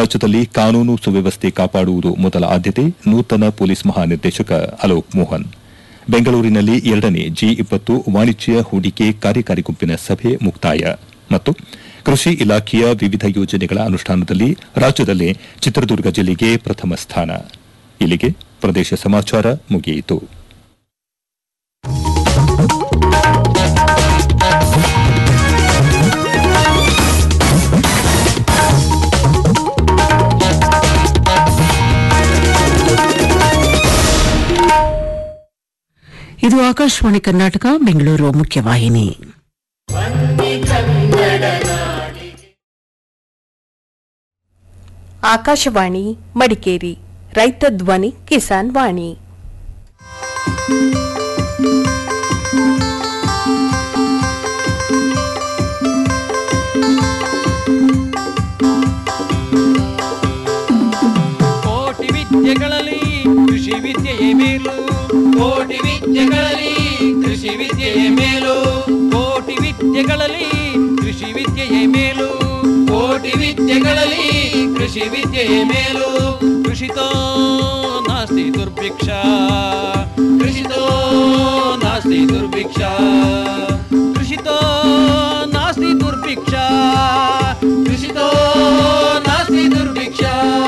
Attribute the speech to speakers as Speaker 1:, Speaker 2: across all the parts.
Speaker 1: ರಾಜ್ಯದಲ್ಲಿ ಕಾನೂನು ಸುವ್ಯವಸ್ಥೆ ಕಾಪಾಡುವುದು ಮೊದಲ ಆದ್ಯತೆ ನೂತನ ಪೊಲೀಸ್ ಮಹಾನಿರ್ದೇಶಕ ಅಲೋಕ್ ಮೋಹನ್ ಬೆಂಗಳೂರಿನಲ್ಲಿ ಎರಡನೇ ಜಿ ಇಪ್ಪತ್ತು ವಾಣಿಜ್ಯ ಹೂಡಿಕೆ ಕಾರ್ಯಕಾರಿ ಗುಂಪಿನ ಸಭೆ ಮುಕ್ತಾಯ ಮತ್ತು ಕೃಷಿ ಇಲಾಖೆಯ ವಿವಿಧ ಯೋಜನೆಗಳ ಅನುಷ್ಠಾನದಲ್ಲಿ ರಾಜ್ಯದಲ್ಲೇ ಚಿತ್ರದುರ್ಗ ಜಿಲ್ಲೆಗೆ ಪ್ರಥಮ ಸ್ಥಾನ ಇಲ್ಲಿಗೆ ಪ್ರದೇಶ ಸಮಾಚಾರ ಮುಗಿಯಿತು
Speaker 2: ಇದು ಆಕಾಶವಾಣಿ ಕರ್ನಾಟಕ ಬೆಂಗಳೂರು ಮುಖ್ಯವಾಹಿನಿ
Speaker 3: ಆಕಾಶವಾಣಿ ಮಡಿಕೇರಿ ರೈತ ಧ್ವನಿ ಕಿಸಾನ್ ವಾಣಿ
Speaker 4: ಕೋಟಿ ವಿದ್ಯೆಗಳಲ್ಲಿ ಕೃಷಿ ವಿದ್ಯೆಯೇ ಮೇಲು ಕೋಟಿ ವಿದ್ಯೆಗಳಲ್ಲಿ ಕೃಷಿ ವಿದ್ಯೆಯೇ ಮೇಲು ಕೋಟಿ ವಿದ್ಯೆಗಳಲ್ಲಿ ಕೃಷಿ ವಿದ್ಯೆಯೇ ಮೇಲು ಕೋಟಿ ವಿದ್ಯೆಗಳಲ್ಲಿ ಕೃಷಿ ವಿದ್ಯೆಯೇ ಮೇಲು ಕೃಷಿತೋ ನಾಸ್ತಿ ದುರ್ಭಿಕ್ಷ ಕೃಷಿತೋ ನಾಸ್ತಿ ದುರ್ಭಿಕ್ಷ ಕೃಷಿತೋ ನಾಸ್ತಿ ದುರ್ಭಿಕ್ಷ ಕೃಷಿತೋ ನಾಸ್ತಿ ದುರ್ಭಿಕ್ಷ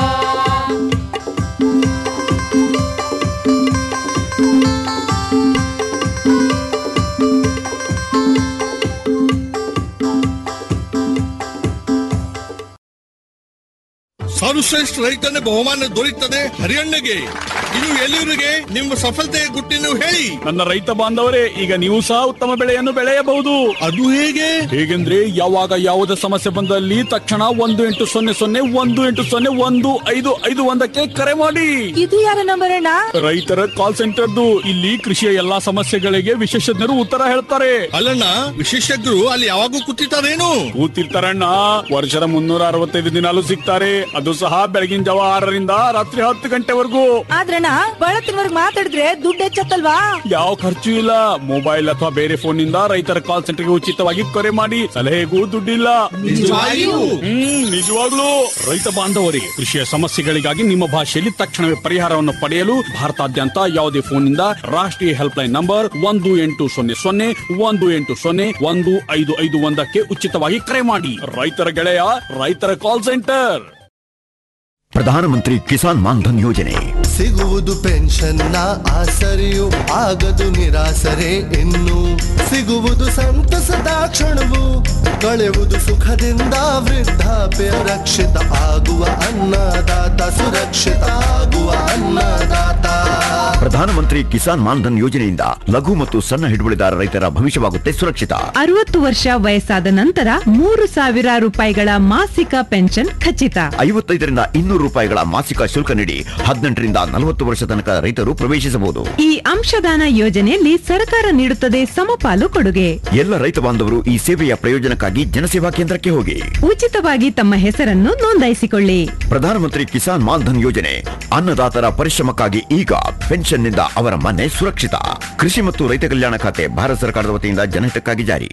Speaker 5: ಸರ್ವಶ್ರೇಷ್ಠ ರೈತನ ಬಹುಮಾನ ದೊರೆಯುತ್ತದೆ ಹರಿಯಣ್ಣಗೆ ಇದು ಎಲ್ಲಿವರಿಗೆ ನಿಮ್ಮ ಸಫಲತೆಯ ಗುಟ್ಟಿನ ಹೇಳಿ
Speaker 6: ನನ್ನ ರೈತ ಬಾಂಧವರೇ ಈಗ ನೀವು ಸಹ ಉತ್ತಮ ಬೆಳೆಯನ್ನು ಬೆಳೆಯಬಹುದು
Speaker 5: ಅದು ಹೇಗೆ
Speaker 6: ಹೇಗೆಂದ್ರೆ ಯಾವಾಗ ಯಾವುದೇ ಸಮಸ್ಯೆ ಬಂದಲ್ಲಿ ತಕ್ಷಣ ಒಂದು ಎಂಟು ಸೊನ್ನೆ ಸೊನ್ನೆ ಒಂದು ಎಂಟು ಸೊನ್ನೆ ಒಂದು ಐದು ಐದು ಒಂದಕ್ಕೆ ಕರೆ ಮಾಡಿ
Speaker 3: ಇದು ಯಾರ ನಂಬರ್ ಅಣ್ಣ
Speaker 6: ರೈತರ ಕಾಲ್ ಸೆಂಟರ್ದು ಇಲ್ಲಿ ಕೃಷಿಯ ಎಲ್ಲಾ ಸಮಸ್ಯೆಗಳಿಗೆ ವಿಶೇಷಜ್ಞರು ಉತ್ತರ ಹೇಳ್ತಾರೆ
Speaker 5: ಅಲ್ಲಣ್ಣ ವಿಶೇಷಜ್ಞರು ಅಲ್ಲಿ ಯಾವಾಗೂ ಕೂತಿರ್ತಾರೇನು
Speaker 6: ಕೂತಿರ್ತಾರಣ್ಣ ವರ್ಷದ ಮುನ್ನೂರ ಅರವತ್ತೈದು ದಿನಾಲು ಸಿಗ್ತಾರೆ ಅದು ಸಹ ಬೆಳಗಿನ ಜಾವ ಆರರಿಂದ ರಾತ್ರಿ ಹತ್ತು ಗಂಟೆವರೆಗೂ
Speaker 3: ಆದ್ರಣ್ಣ ಬಳತ್ತಿನವರ್ಗ್ ಮಾತಾಡಿದ್ರೆ ದುಡ್ಡು ಹೆಚ್ಚತ್ತಲ್ವಾ
Speaker 6: ಯಾವ ಖರ್ಚು ಇಲ್ಲ ಮೊಬೈಲ್ ಅಥವಾ ಬೇರೆ ಫೋನ್ ನಿಂದ ರೈತರ ಕಾಲ್ ಸೆಂಟರ್ಗೆ ಉಚಿತವಾಗಿ ಕರೆ ಮಾಡಿ ಸಲಹೆಗೂ ದುಡ್ಡಿಲ್ಲ
Speaker 5: ನಿಜವಾಗಿಯೂ?
Speaker 6: ಹ್ಮ್ ನಿಜವಾಗ್ಲೂ ರೈತ ಬಾಂಧವರೇ ಕೃಷಿಯ ಸಮಸ್ಯೆಗಳಿಗಾಗಿ ನಿಮ್ಮ ಭಾಷೆಯಲ್ಲಿ ತಕ್ಷಣವೇ ಪರಿಹಾರವನ್ನು ಪಡೆಯಲು ಭಾರತಾದ್ಯಂತ ಯಾವುದೇ ಫೋನ್ನಿಂದ ರಾಷ್ಟ್ರೀಯ ಹೆಲ್ಪ್ ಲೈನ್ ನಂಬರ್ ಒಂದು ಎಂಟು ಸೊನ್ನೆ ಸೊನ್ನೆ ಒಂದು ಎಂಟು ಸೊನ್ನೆ ಒಂದು ಐದು ಐದು ಒಂದಕ್ಕೆ ಉಚಿತವಾಗಿ ಕರೆ ಮಾಡಿ ರೈತರ ಗೆಳೆಯ ರೈತರ ಕಾಲ್ ಸೆಂಟರ್
Speaker 7: ಪ್ರಧಾನಮಂತ್ರಿ ಕಿಸಾನ್ ಮಾನ್ಧನ್ ಯೋಜನೆ
Speaker 8: ಸಿಗುವುದು ಪೆನ್ಷನ್ನ ಆಸರೆಯು ಆಗದು ನಿರಾಸರೆ ಇನ್ನು ಸಿಗುವುದು ಸಂತಸದ ಕ್ಷಣವು ಕಳೆಯುವುದು ಸುಖದಿಂದ ವೃದ್ಧಾಪ್ಯ ರಕ್ಷಿತ ಆಗುವ ಅನ್ನದಾತ ಸುರಕ್ಷಿತ ಆಗುವ ಅನ್ನದಾತ
Speaker 7: ಪ್ರಧಾನಮಂತ್ರಿ ಕಿಸಾನ್ ಮಾನ್ಧನ್ ಯೋಜನೆಯಿಂದ ಲಘು ಮತ್ತು ಸಣ್ಣ ಹಿಡುವಳಿದಾರ ರೈತರ ಭವಿಷ್ಯವಾಗುತ್ತೆ ಸುರಕ್ಷಿತ
Speaker 9: ಅರವತ್ತು ವರ್ಷ ವಯಸ್ಸಾದ ನಂತರ ಮೂರು ಸಾವಿರ ರೂಪಾಯಿಗಳ ಮಾಸಿಕ ಪೆನ್ಷನ್ ಖಚಿತ
Speaker 7: ಐವತ್ತೈದರಿಂದ ಇನ್ನೂರು ರೂಪಾಯಿಗಳ ಮಾಸಿಕ ಶುಲ್ಕ ನೀಡಿ ಹದಿನೆಂಟರಿಂದ ನಲವತ್ತು ವರ್ಷ ತನಕ ರೈತರು ಪ್ರವೇಶಿಸಬಹುದು
Speaker 9: ಈ ಅಂಶದಾನ ಯೋಜನೆಯಲ್ಲಿ ಸರ್ಕಾರ ನೀಡುತ್ತದೆ ಸಮಪಾಲು ಕೊಡುಗೆ
Speaker 7: ಎಲ್ಲ ರೈತ ಬಾಂಧವರು ಈ ಸೇವೆಯ ಪ್ರಯೋಜನಕ್ಕಾಗಿ ಜನಸೇವಾ ಕೇಂದ್ರಕ್ಕೆ ಹೋಗಿ
Speaker 9: ಉಚಿತವಾಗಿ ತಮ್ಮ ಹೆಸರನ್ನು ನೋಂದಾಯಿಸಿಕೊಳ್ಳಿ
Speaker 7: ಪ್ರಧಾನಮಂತ್ರಿ ಕಿಸಾನ್ ಮಾನ್ಧನ್ ಯೋಜನೆ ಅನ್ನದಾತರ ಪರಿಶ್ರಮಕ್ಕಾಗಿ ಈಗ ಪೆನ್ಷನ್ನಿಂದ ಅವರ ಮನೆ ಸುರಕ್ಷಿತ ಕೃಷಿ ಮತ್ತು ರೈತ ಕಲ್ಯಾಣ ಖಾತೆ ಭಾರತ ಸರ್ಕಾರದ ವತಿಯಿಂದ ಜನಹಿತಕ್ಕಾಗಿ ಜಾರಿ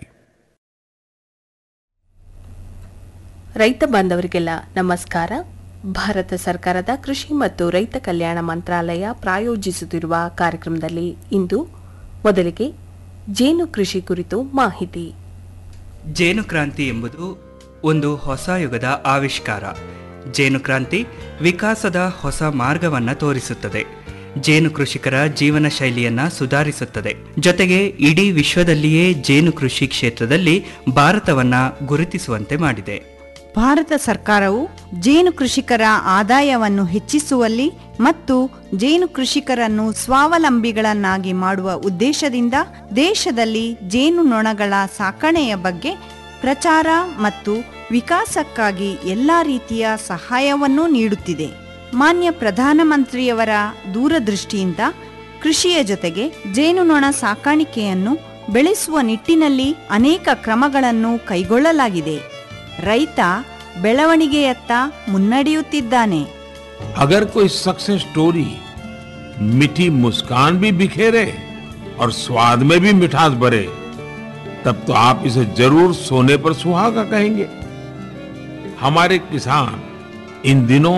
Speaker 3: ರೈತ ಬಾಂಧವರಿಗೆಲ್ಲ ನಮಸ್ಕಾರ ಭಾರತ ಸರ್ಕಾರದ ಕೃಷಿ ಮತ್ತು ರೈತ ಕಲ್ಯಾಣ ಮಂತ್ರಾಲಯ ಪ್ರಾಯೋಜಿಸುತ್ತಿರುವ ಕಾರ್ಯಕ್ರಮದಲ್ಲಿ ಇಂದು ಮೊದಲಿಗೆ ಜೇನು ಕೃಷಿ ಕುರಿತು ಮಾಹಿತಿ
Speaker 10: ಜೇನು ಕ್ರಾಂತಿ ಎಂಬುದು ಒಂದು ಹೊಸ ಯುಗದ ಆವಿಷ್ಕಾರ ಜೇನು ಕ್ರಾಂತಿ ವಿಕಾಸದ ಹೊಸ ಮಾರ್ಗವನ್ನು ತೋರಿಸುತ್ತದೆ ಜೇನು ಕೃಷಿಕರ ಜೀವನ ಶೈಲಿಯನ್ನ ಸುಧಾರಿಸುತ್ತದೆ ಜೊತೆಗೆ ಇಡೀ ವಿಶ್ವದಲ್ಲಿಯೇ ಜೇನು ಕೃಷಿ ಕ್ಷೇತ್ರದಲ್ಲಿ ಭಾರತವನ್ನ ಗುರುತಿಸುವಂತೆ ಮಾಡಿದೆ
Speaker 11: ಭಾರತ ಸರ್ಕಾರವು ಜೇನು ಕೃಷಿಕರ ಆದಾಯವನ್ನು ಹೆಚ್ಚಿಸುವಲ್ಲಿ ಮತ್ತು ಜೇನು ಕೃಷಿಕರನ್ನು ಸ್ವಾವಲಂಬಿಗಳನ್ನಾಗಿ ಮಾಡುವ ಉದ್ದೇಶದಿಂದ ದೇಶದಲ್ಲಿ ಜೇನು ನೊಣಗಳ ಸಾಕಣೆಯ ಬಗ್ಗೆ ಪ್ರಚಾರ ಮತ್ತು ವಿಕಾಸಕ್ಕಾಗಿ ಎಲ್ಲ ರೀತಿಯ ಸಹಾಯವನ್ನೂ ನೀಡುತ್ತಿದೆ ಮಾನ್ಯ ಪ್ರಧಾನಮಂತ್ರಿಯವರ ದೂರದೃಷ್ಟಿಯಿಂದ ಕೃಷಿಯ ಜೊತೆಗೆ ಜೇನುನೊಣ ಸಾಕಾಣಿಕೆಯನ್ನು ಬೆಳೆಸುವ ನಿಟ್ಟಿನಲ್ಲಿ ಅನೇಕ ಕ್ರಮಗಳನ್ನು ಕೈಗೊಳ್ಳಲಾಗಿದೆ ರೈತ ಬೆಳವಣಿಗೆಯತ್ತ ಮುನ್ನಡೆಯುತ್ತಿದ್ದಾನೆ
Speaker 12: अगर कोई सक्सेस स्टोरी मीठी मुस्कान भी बिखेरे और स्वाद में भी मिठास भरे तब तो आप इसे जरूर सोने पर सुहागा कहेंगे हमारे किसान इन दिनों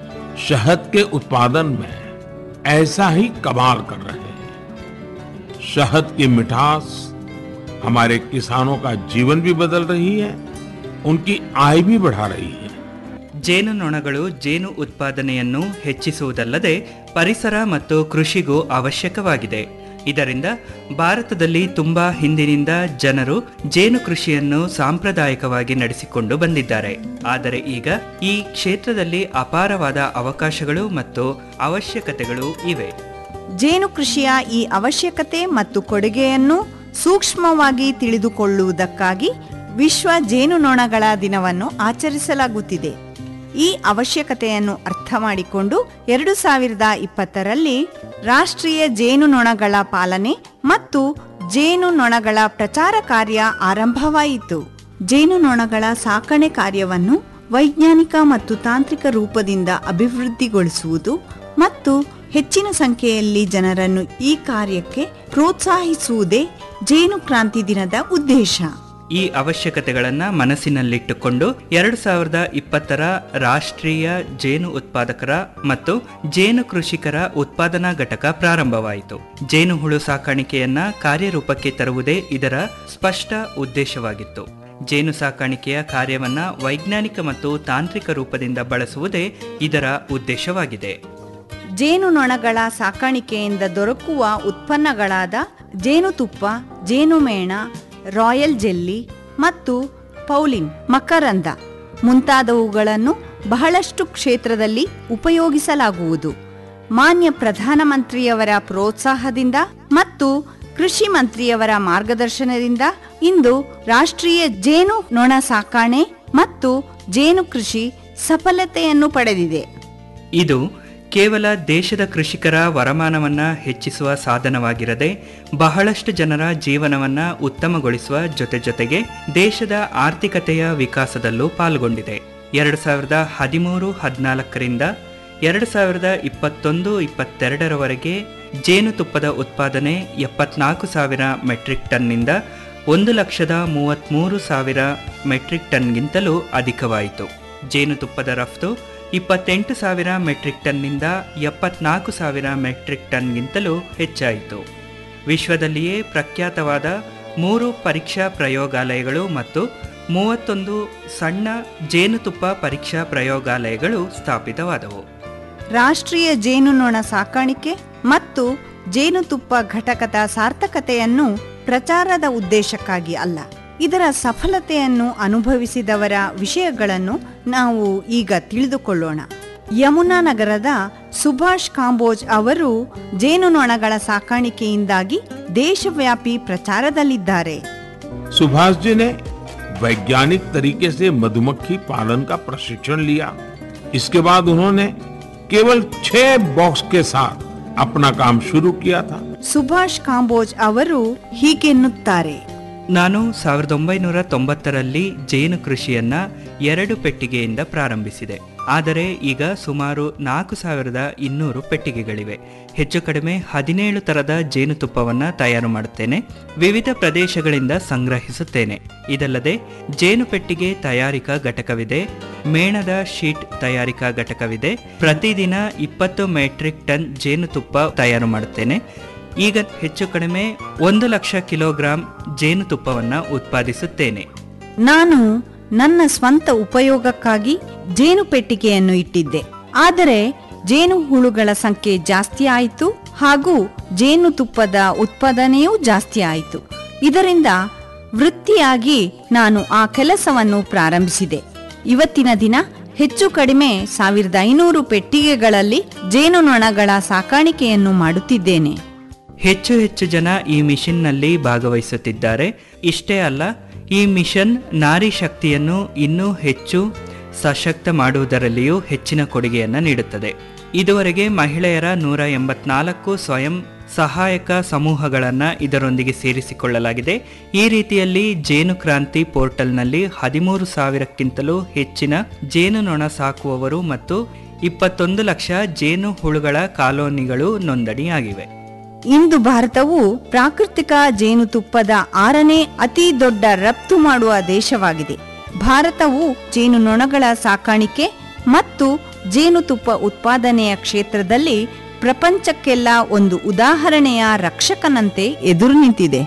Speaker 12: शहद के उत्पादन में ऐसा ही कमाल कर रहे हैं शहद की मिठास हमारे किसानों का जीवन भी बदल रही है उनकी आय भी बढ़ा रही है
Speaker 10: ಜೇನುನೊಣಗಳು ಜೇನು ಉತ್ಪಾದನೆಯನ್ನು ಹೆಚ್ಚಿಸುವುದಲ್ಲದೆ ಪರಿಸರ ಮತ್ತು ಕೃಷಿಗೂ ಅವಶ್ಯಕವಾಗಿದೆ ಇದರಿಂದ ಭಾರತದಲ್ಲಿ ತುಂಬಾ ಹಿಂದಿನಿಂದ ಜನರು ಜೇನು ಕೃಷಿಯನ್ನು ಸಾಂಪ್ರದಾಯಿಕವಾಗಿ ನಡೆಸಿಕೊಂಡು ಬಂದಿದ್ದಾರೆ ಆದರೆ ಈಗ ಈ ಕ್ಷೇತ್ರದಲ್ಲಿ ಅಪಾರವಾದ ಅವಕಾಶಗಳು ಮತ್ತು ಅವಶ್ಯಕತೆಗಳು ಇವೆ
Speaker 11: ಜೇನು ಕೃಷಿಯ ಈ ಅವಶ್ಯಕತೆ ಮತ್ತು ಕೊಡುಗೆಯನ್ನು ಸೂಕ್ಷ್ಮವಾಗಿ ತಿಳಿದುಕೊಳ್ಳುವುದಕ್ಕಾಗಿ ವಿಶ್ವ ಜೇನುನೊಣಗಳ ದಿನವನ್ನು ಆಚರಿಸಲಾಗುತ್ತಿದೆ ಈ ಅವಶ್ಯಕತೆಯನ್ನು ಅರ್ಥ ಮಾಡಿಕೊಂಡು ಎರಡು ಸಾವಿರದ ಇಪ್ಪತ್ತರಲ್ಲಿ ರಾಷ್ಟ್ರೀಯ ಜೇನುನೊಣಗಳ ಪಾಲನೆ ಮತ್ತು ಜೇನುನೊಣಗಳ ಪ್ರಚಾರ ಕಾರ್ಯ ಆರಂಭವಾಯಿತು ಜೇನುನೊಣಗಳ ಸಾಕಣೆ ಕಾರ್ಯವನ್ನು ವೈಜ್ಞಾನಿಕ ಮತ್ತು ತಾಂತ್ರಿಕ ರೂಪದಿಂದ ಅಭಿವೃದ್ಧಿಗೊಳಿಸುವುದು ಮತ್ತು ಹೆಚ್ಚಿನ ಸಂಖ್ಯೆಯಲ್ಲಿ ಜನರನ್ನು ಈ ಕಾರ್ಯಕ್ಕೆ ಪ್ರೋತ್ಸಾಹಿಸುವುದೇ ಜೇನು ಕ್ರಾಂತಿ ದಿನದ ಉದ್ದೇಶ
Speaker 10: ಈ ಅವಶ್ಯಕತೆಗಳನ್ನ ಮನಸ್ಸಿನಲ್ಲಿಟ್ಟುಕೊಂಡು ಎರಡು ಸಾವಿರದ ಇಪ್ಪತ್ತರ ರಾಷ್ಟ್ರೀಯ ಜೇನು ಉತ್ಪಾದಕರ ಮತ್ತು ಜೇನು ಕೃಷಿಕರ ಉತ್ಪಾದನಾ ಘಟಕ ಪ್ರಾರಂಭವಾಯಿತು ಜೇನು ಹುಳು ಸಾಕಾಣಿಕೆಯನ್ನ ಕಾರ್ಯರೂಪಕ್ಕೆ ತರುವುದೇ ಇದರ ಸ್ಪಷ್ಟ ಉದ್ದೇಶವಾಗಿತ್ತು ಜೇನು ಸಾಕಾಣಿಕೆಯ ಕಾರ್ಯವನ್ನ ವೈಜ್ಞಾನಿಕ ಮತ್ತು ತಾಂತ್ರಿಕ ರೂಪದಿಂದ ಬಳಸುವುದೇ ಇದರ ಉದ್ದೇಶವಾಗಿದೆ
Speaker 11: ಜೇನುನೊಣಗಳ ಸಾಕಾಣಿಕೆಯಿಂದ ದೊರಕುವ ಉತ್ಪನ್ನಗಳಾದ ಜೇನುತುಪ್ಪ ಜೇನುಮೇಣ ರಾಯಲ್ ಜೆಲ್ಲಿ ಮತ್ತು ಪೌಲಿನ್ ಮಕರಂದ ಮುಂತಾದವುಗಳನ್ನು ಬಹಳಷ್ಟು ಕ್ಷೇತ್ರದಲ್ಲಿ ಉಪಯೋಗಿಸಲಾಗುವುದು ಮಾನ್ಯ ಪ್ರಧಾನಮಂತ್ರಿಯವರ ಪ್ರೋತ್ಸಾಹದಿಂದ ಮತ್ತು ಕೃಷಿ ಮಂತ್ರಿಯವರ ಮಾರ್ಗದರ್ಶನದಿಂದ ಇಂದು ರಾಷ್ಟ್ರೀಯ ಜೇನು ನೊಣ ಸಾಕಾಣೆ ಮತ್ತು ಜೇನು ಕೃಷಿ ಸಫಲತೆಯನ್ನು ಪಡೆದಿದೆ
Speaker 10: ಇದು ಕೇವಲ ದೇಶದ ಕೃಷಿಕರ ವರಮಾನವನ್ನ ಹೆಚ್ಚಿಸುವ ಸಾಧನವಾಗಿರದೆ ಬಹಳಷ್ಟು ಜನರ ಜೀವನವನ್ನ ಉತ್ತಮಗೊಳಿಸುವ ಜೊತೆ ಜೊತೆಗೆ ದೇಶದ ಆರ್ಥಿಕತೆಯ ವಿಕಾಸದಲ್ಲೂ ಪಾಲ್ಗೊಂಡಿದೆ ಎರಡು ಸಾವಿರದ ಹದಿಮೂರು ಹದಿನಾಲ್ಕರಿಂದ ಎರಡು ಸಾವಿರದ ಇಪ್ಪತ್ತೊಂದು ಇಪ್ಪತ್ತೆರಡರವರೆಗೆ ಜೇನುತುಪ್ಪದ ಉತ್ಪಾದನೆ ಎಪ್ಪತ್ನಾಲ್ಕು ಸಾವಿರ ಮೆಟ್ರಿಕ್ ಟನ್ನಿಂದ ಒಂದು ಲಕ್ಷದ ಮೂವತ್ತ್ಮೂರು ಸಾವಿರ ಮೆಟ್ರಿಕ್ ಟನ್ಗಿಂತಲೂ ಅಧಿಕವಾಯಿತು ಜೇನುತುಪ್ಪದ ರಫ್ತು ಇಪ್ಪತ್ತೆಂಟು ಸಾವಿರ ಮೆಟ್ರಿಕ್ ಟನ್ನಿಂದ ಎಪ್ಪತ್ನಾಲ್ಕು ಸಾವಿರ ಮೆಟ್ರಿಕ್ ಟನ್ಗಿಂತಲೂ ಹೆಚ್ಚಾಯಿತು ವಿಶ್ವದಲ್ಲಿಯೇ ಪ್ರಖ್ಯಾತವಾದ ಮೂರು ಪರೀಕ್ಷಾ ಪ್ರಯೋಗಾಲಯಗಳು ಮತ್ತು ಮೂವತ್ತೊಂದು ಸಣ್ಣ ಜೇನುತುಪ್ಪ ಪರೀಕ್ಷಾ ಪ್ರಯೋಗಾಲಯಗಳು ಸ್ಥಾಪಿತವಾದವು
Speaker 11: ರಾಷ್ಟ್ರೀಯ ಜೇನುನೊಣ ಸಾಕಾಣಿಕೆ ಮತ್ತು ಜೇನುತುಪ್ಪ ಘಟಕದ ಸಾರ್ಥಕತೆಯನ್ನು ಪ್ರಚಾರದ ಉದ್ದೇಶಕ್ಕಾಗಿ ಅಲ್ಲ ಇದರ ಸಫಲತೆಯನ್ನು ಅನುಭವಿಸಿದವರ ವಿಷಯಗಳನ್ನು ನಾವು ಈಗ ತಿಳಿದುಕೊಳ್ಳೋಣ ಯಮುನಾ ನಗರದ ಸುಭಾಷ್ ಕಾಂಬೋಜ್ ಅವರು ಜೇನುನೊಣಗಳ ಸಾಕಾಣಿಕೆಯಿಂದಾಗಿ ದೇಶವ್ಯಾಪಿ ಪ್ರಚಾರದಲ್ಲಿದ್ದಾರೆ
Speaker 12: सुभाष जी ने वैज्ञानिक तरीके से मधुमक्खी पालन का प्रशिक्षण लिया इसके बाद उन्होंने केवल छह बॉक्स के साथ अपना काम शुरू किया था
Speaker 11: ಸುಭಾಷ್ ಕಾಂಬೋಜ್ ಅವರು ಹೀಗೆನ್ನುತ್ತಾರೆ
Speaker 10: ನಾನು ಸಾವಿರದ ಒಂಬೈನೂರ ತೊಂಬತ್ತರಲ್ಲಿ ಜೇನು ಕೃಷಿಯನ್ನ ಎರಡು ಪೆಟ್ಟಿಗೆಯಿಂದ ಪ್ರಾರಂಭಿಸಿದೆ ಆದರೆ ಈಗ ಸುಮಾರು ನಾಲ್ಕು ಸಾವಿರದ ಇನ್ನೂರು ಪೆಟ್ಟಿಗೆಗಳಿವೆ ಹೆಚ್ಚು ಕಡಿಮೆ ಹದಿನೇಳು ತರದ ಜೇನುತುಪ್ಪವನ್ನ ತಯಾರು ಮಾಡುತ್ತೇನೆ ವಿವಿಧ ಪ್ರದೇಶಗಳಿಂದ ಸಂಗ್ರಹಿಸುತ್ತೇನೆ ಇದಲ್ಲದೆ ಜೇನು ಪೆಟ್ಟಿಗೆ ತಯಾರಿಕಾ ಘಟಕವಿದೆ ಮೇಣದ ಶೀಟ್ ತಯಾರಿಕಾ ಘಟಕವಿದೆ ಪ್ರತಿದಿನ ಇಪ್ಪತ್ತು ಮೆಟ್ರಿಕ್ ಟನ್ ಜೇನುತುಪ್ಪ ತಯಾರು ಮಾಡುತ್ತೇನೆ ಈಗ ಹೆಚ್ಚು ಕಡಿಮೆ ಒಂದು ಲಕ್ಷ ಕಿಲೋಗ್ರಾಂ ಜೇನುತುಪ್ಪವನ್ನ ಉತ್ಪಾದಿಸುತ್ತೇನೆ
Speaker 11: ನಾನು ನನ್ನ ಸ್ವಂತ ಉಪಯೋಗಕ್ಕಾಗಿ ಜೇನು ಪೆಟ್ಟಿಗೆಯನ್ನು ಇಟ್ಟಿದ್ದೆ ಆದರೆ ಜೇನು ಹುಳುಗಳ ಸಂಖ್ಯೆ ಜಾಸ್ತಿ ಆಯಿತು ಹಾಗೂ ಜೇನುತುಪ್ಪದ ಉತ್ಪಾದನೆಯೂ ಜಾಸ್ತಿ ಆಯಿತು ಇದರಿಂದ ವೃತ್ತಿಯಾಗಿ ನಾನು ಆ ಕೆಲಸವನ್ನು ಪ್ರಾರಂಭಿಸಿದೆ ಇವತ್ತಿನ ದಿನ ಹೆಚ್ಚು ಕಡಿಮೆ ಸಾವಿರದ ಐನೂರು ಪೆಟ್ಟಿಗೆಗಳಲ್ಲಿ ಜೇನುನೊಣಗಳ ಸಾಕಾಣಿಕೆಯನ್ನು ಮಾಡುತ್ತಿದ್ದೇನೆ
Speaker 10: ಹೆಚ್ಚು ಹೆಚ್ಚು ಜನ ಈ ಮಿಷನ್ನಲ್ಲಿ ಭಾಗವಹಿಸುತ್ತಿದ್ದಾರೆ ಇಷ್ಟೇ ಅಲ್ಲ ಈ ಮಿಷನ್ ನಾರಿ ಶಕ್ತಿಯನ್ನು ಇನ್ನೂ ಹೆಚ್ಚು ಸಶಕ್ತ ಮಾಡುವುದರಲ್ಲಿಯೂ ಹೆಚ್ಚಿನ ಕೊಡುಗೆಯನ್ನು ನೀಡುತ್ತದೆ ಇದುವರೆಗೆ ಮಹಿಳೆಯರ ನೂರ ಎಂಬತ್ನಾಲ್ಕು ಸ್ವಯಂ ಸಹಾಯಕ ಸಮೂಹಗಳನ್ನು ಇದರೊಂದಿಗೆ ಸೇರಿಸಿಕೊಳ್ಳಲಾಗಿದೆ ಈ ರೀತಿಯಲ್ಲಿ ಜೇನು ಕ್ರಾಂತಿ ಪೋರ್ಟಲ್ನಲ್ಲಿ ಹದಿಮೂರು ಸಾವಿರಕ್ಕಿಂತಲೂ ಹೆಚ್ಚಿನ ಜೇನುನೊಣ ಸಾಕುವವರು ಮತ್ತು ಇಪ್ಪತ್ತೊಂದು ಲಕ್ಷ ಜೇನು ಹುಳುಗಳ ಕಾಲೋನಿಗಳು ನೋಂದಣಿಯಾಗಿವೆ
Speaker 11: ಇಂದು ಭಾರತವು ಪ್ರಾಕೃತಿಕ ಜೇನುತುಪ್ಪದ ಆರನೇ ಅತಿ ದೊಡ್ಡ ರಫ್ತು ಮಾಡುವ ದೇಶವಾಗಿದೆ ಭಾರತವು ಜೇನುನೊಣಗಳ ಸಾಕಾಣಿಕೆ ಮತ್ತು ಜೇನುತುಪ್ಪ ಉತ್ಪಾದನೆಯ ಕ್ಷೇತ್ರದಲ್ಲಿ ಪ್ರಪಂಚಕ್ಕೆಲ್ಲ ಒಂದು ಉದಾಹರಣೆಯ ರಕ್ಷಕನಂತೆ ಎದುರು ನಿಂತಿದೆ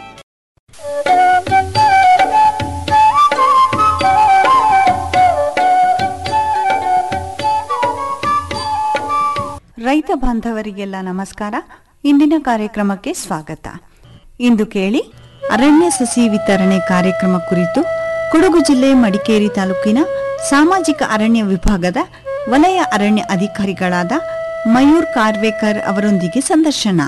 Speaker 11: ರೈತ ಬಾಂಧವರಿಗೆಲ್ಲ ನಮಸ್ಕಾರ ಇಂದಿನ ಕಾರ್ಯಕ್ರಮಕ್ಕೆ ಸ್ವಾಗತ ಇಂದು ಕೇಳಿ ಅರಣ್ಯ ಸಸಿ ವಿತರಣೆ ಕಾರ್ಯಕ್ರಮ ಕುರಿತು ಕೊಡಗು ಜಿಲ್ಲೆ ಮಡಿಕೇರಿ ತಾಲೂಕಿನ ಸಾಮಾಜಿಕ ಅರಣ್ಯ ವಿಭಾಗದ ವಲಯ ಅರಣ್ಯ ಅಧಿಕಾರಿಗಳಾದ ಮಯೂರ್ ಕಾರ್ವೇಕರ್ ಅವರೊಂದಿಗೆ ಸಂದರ್ಶನ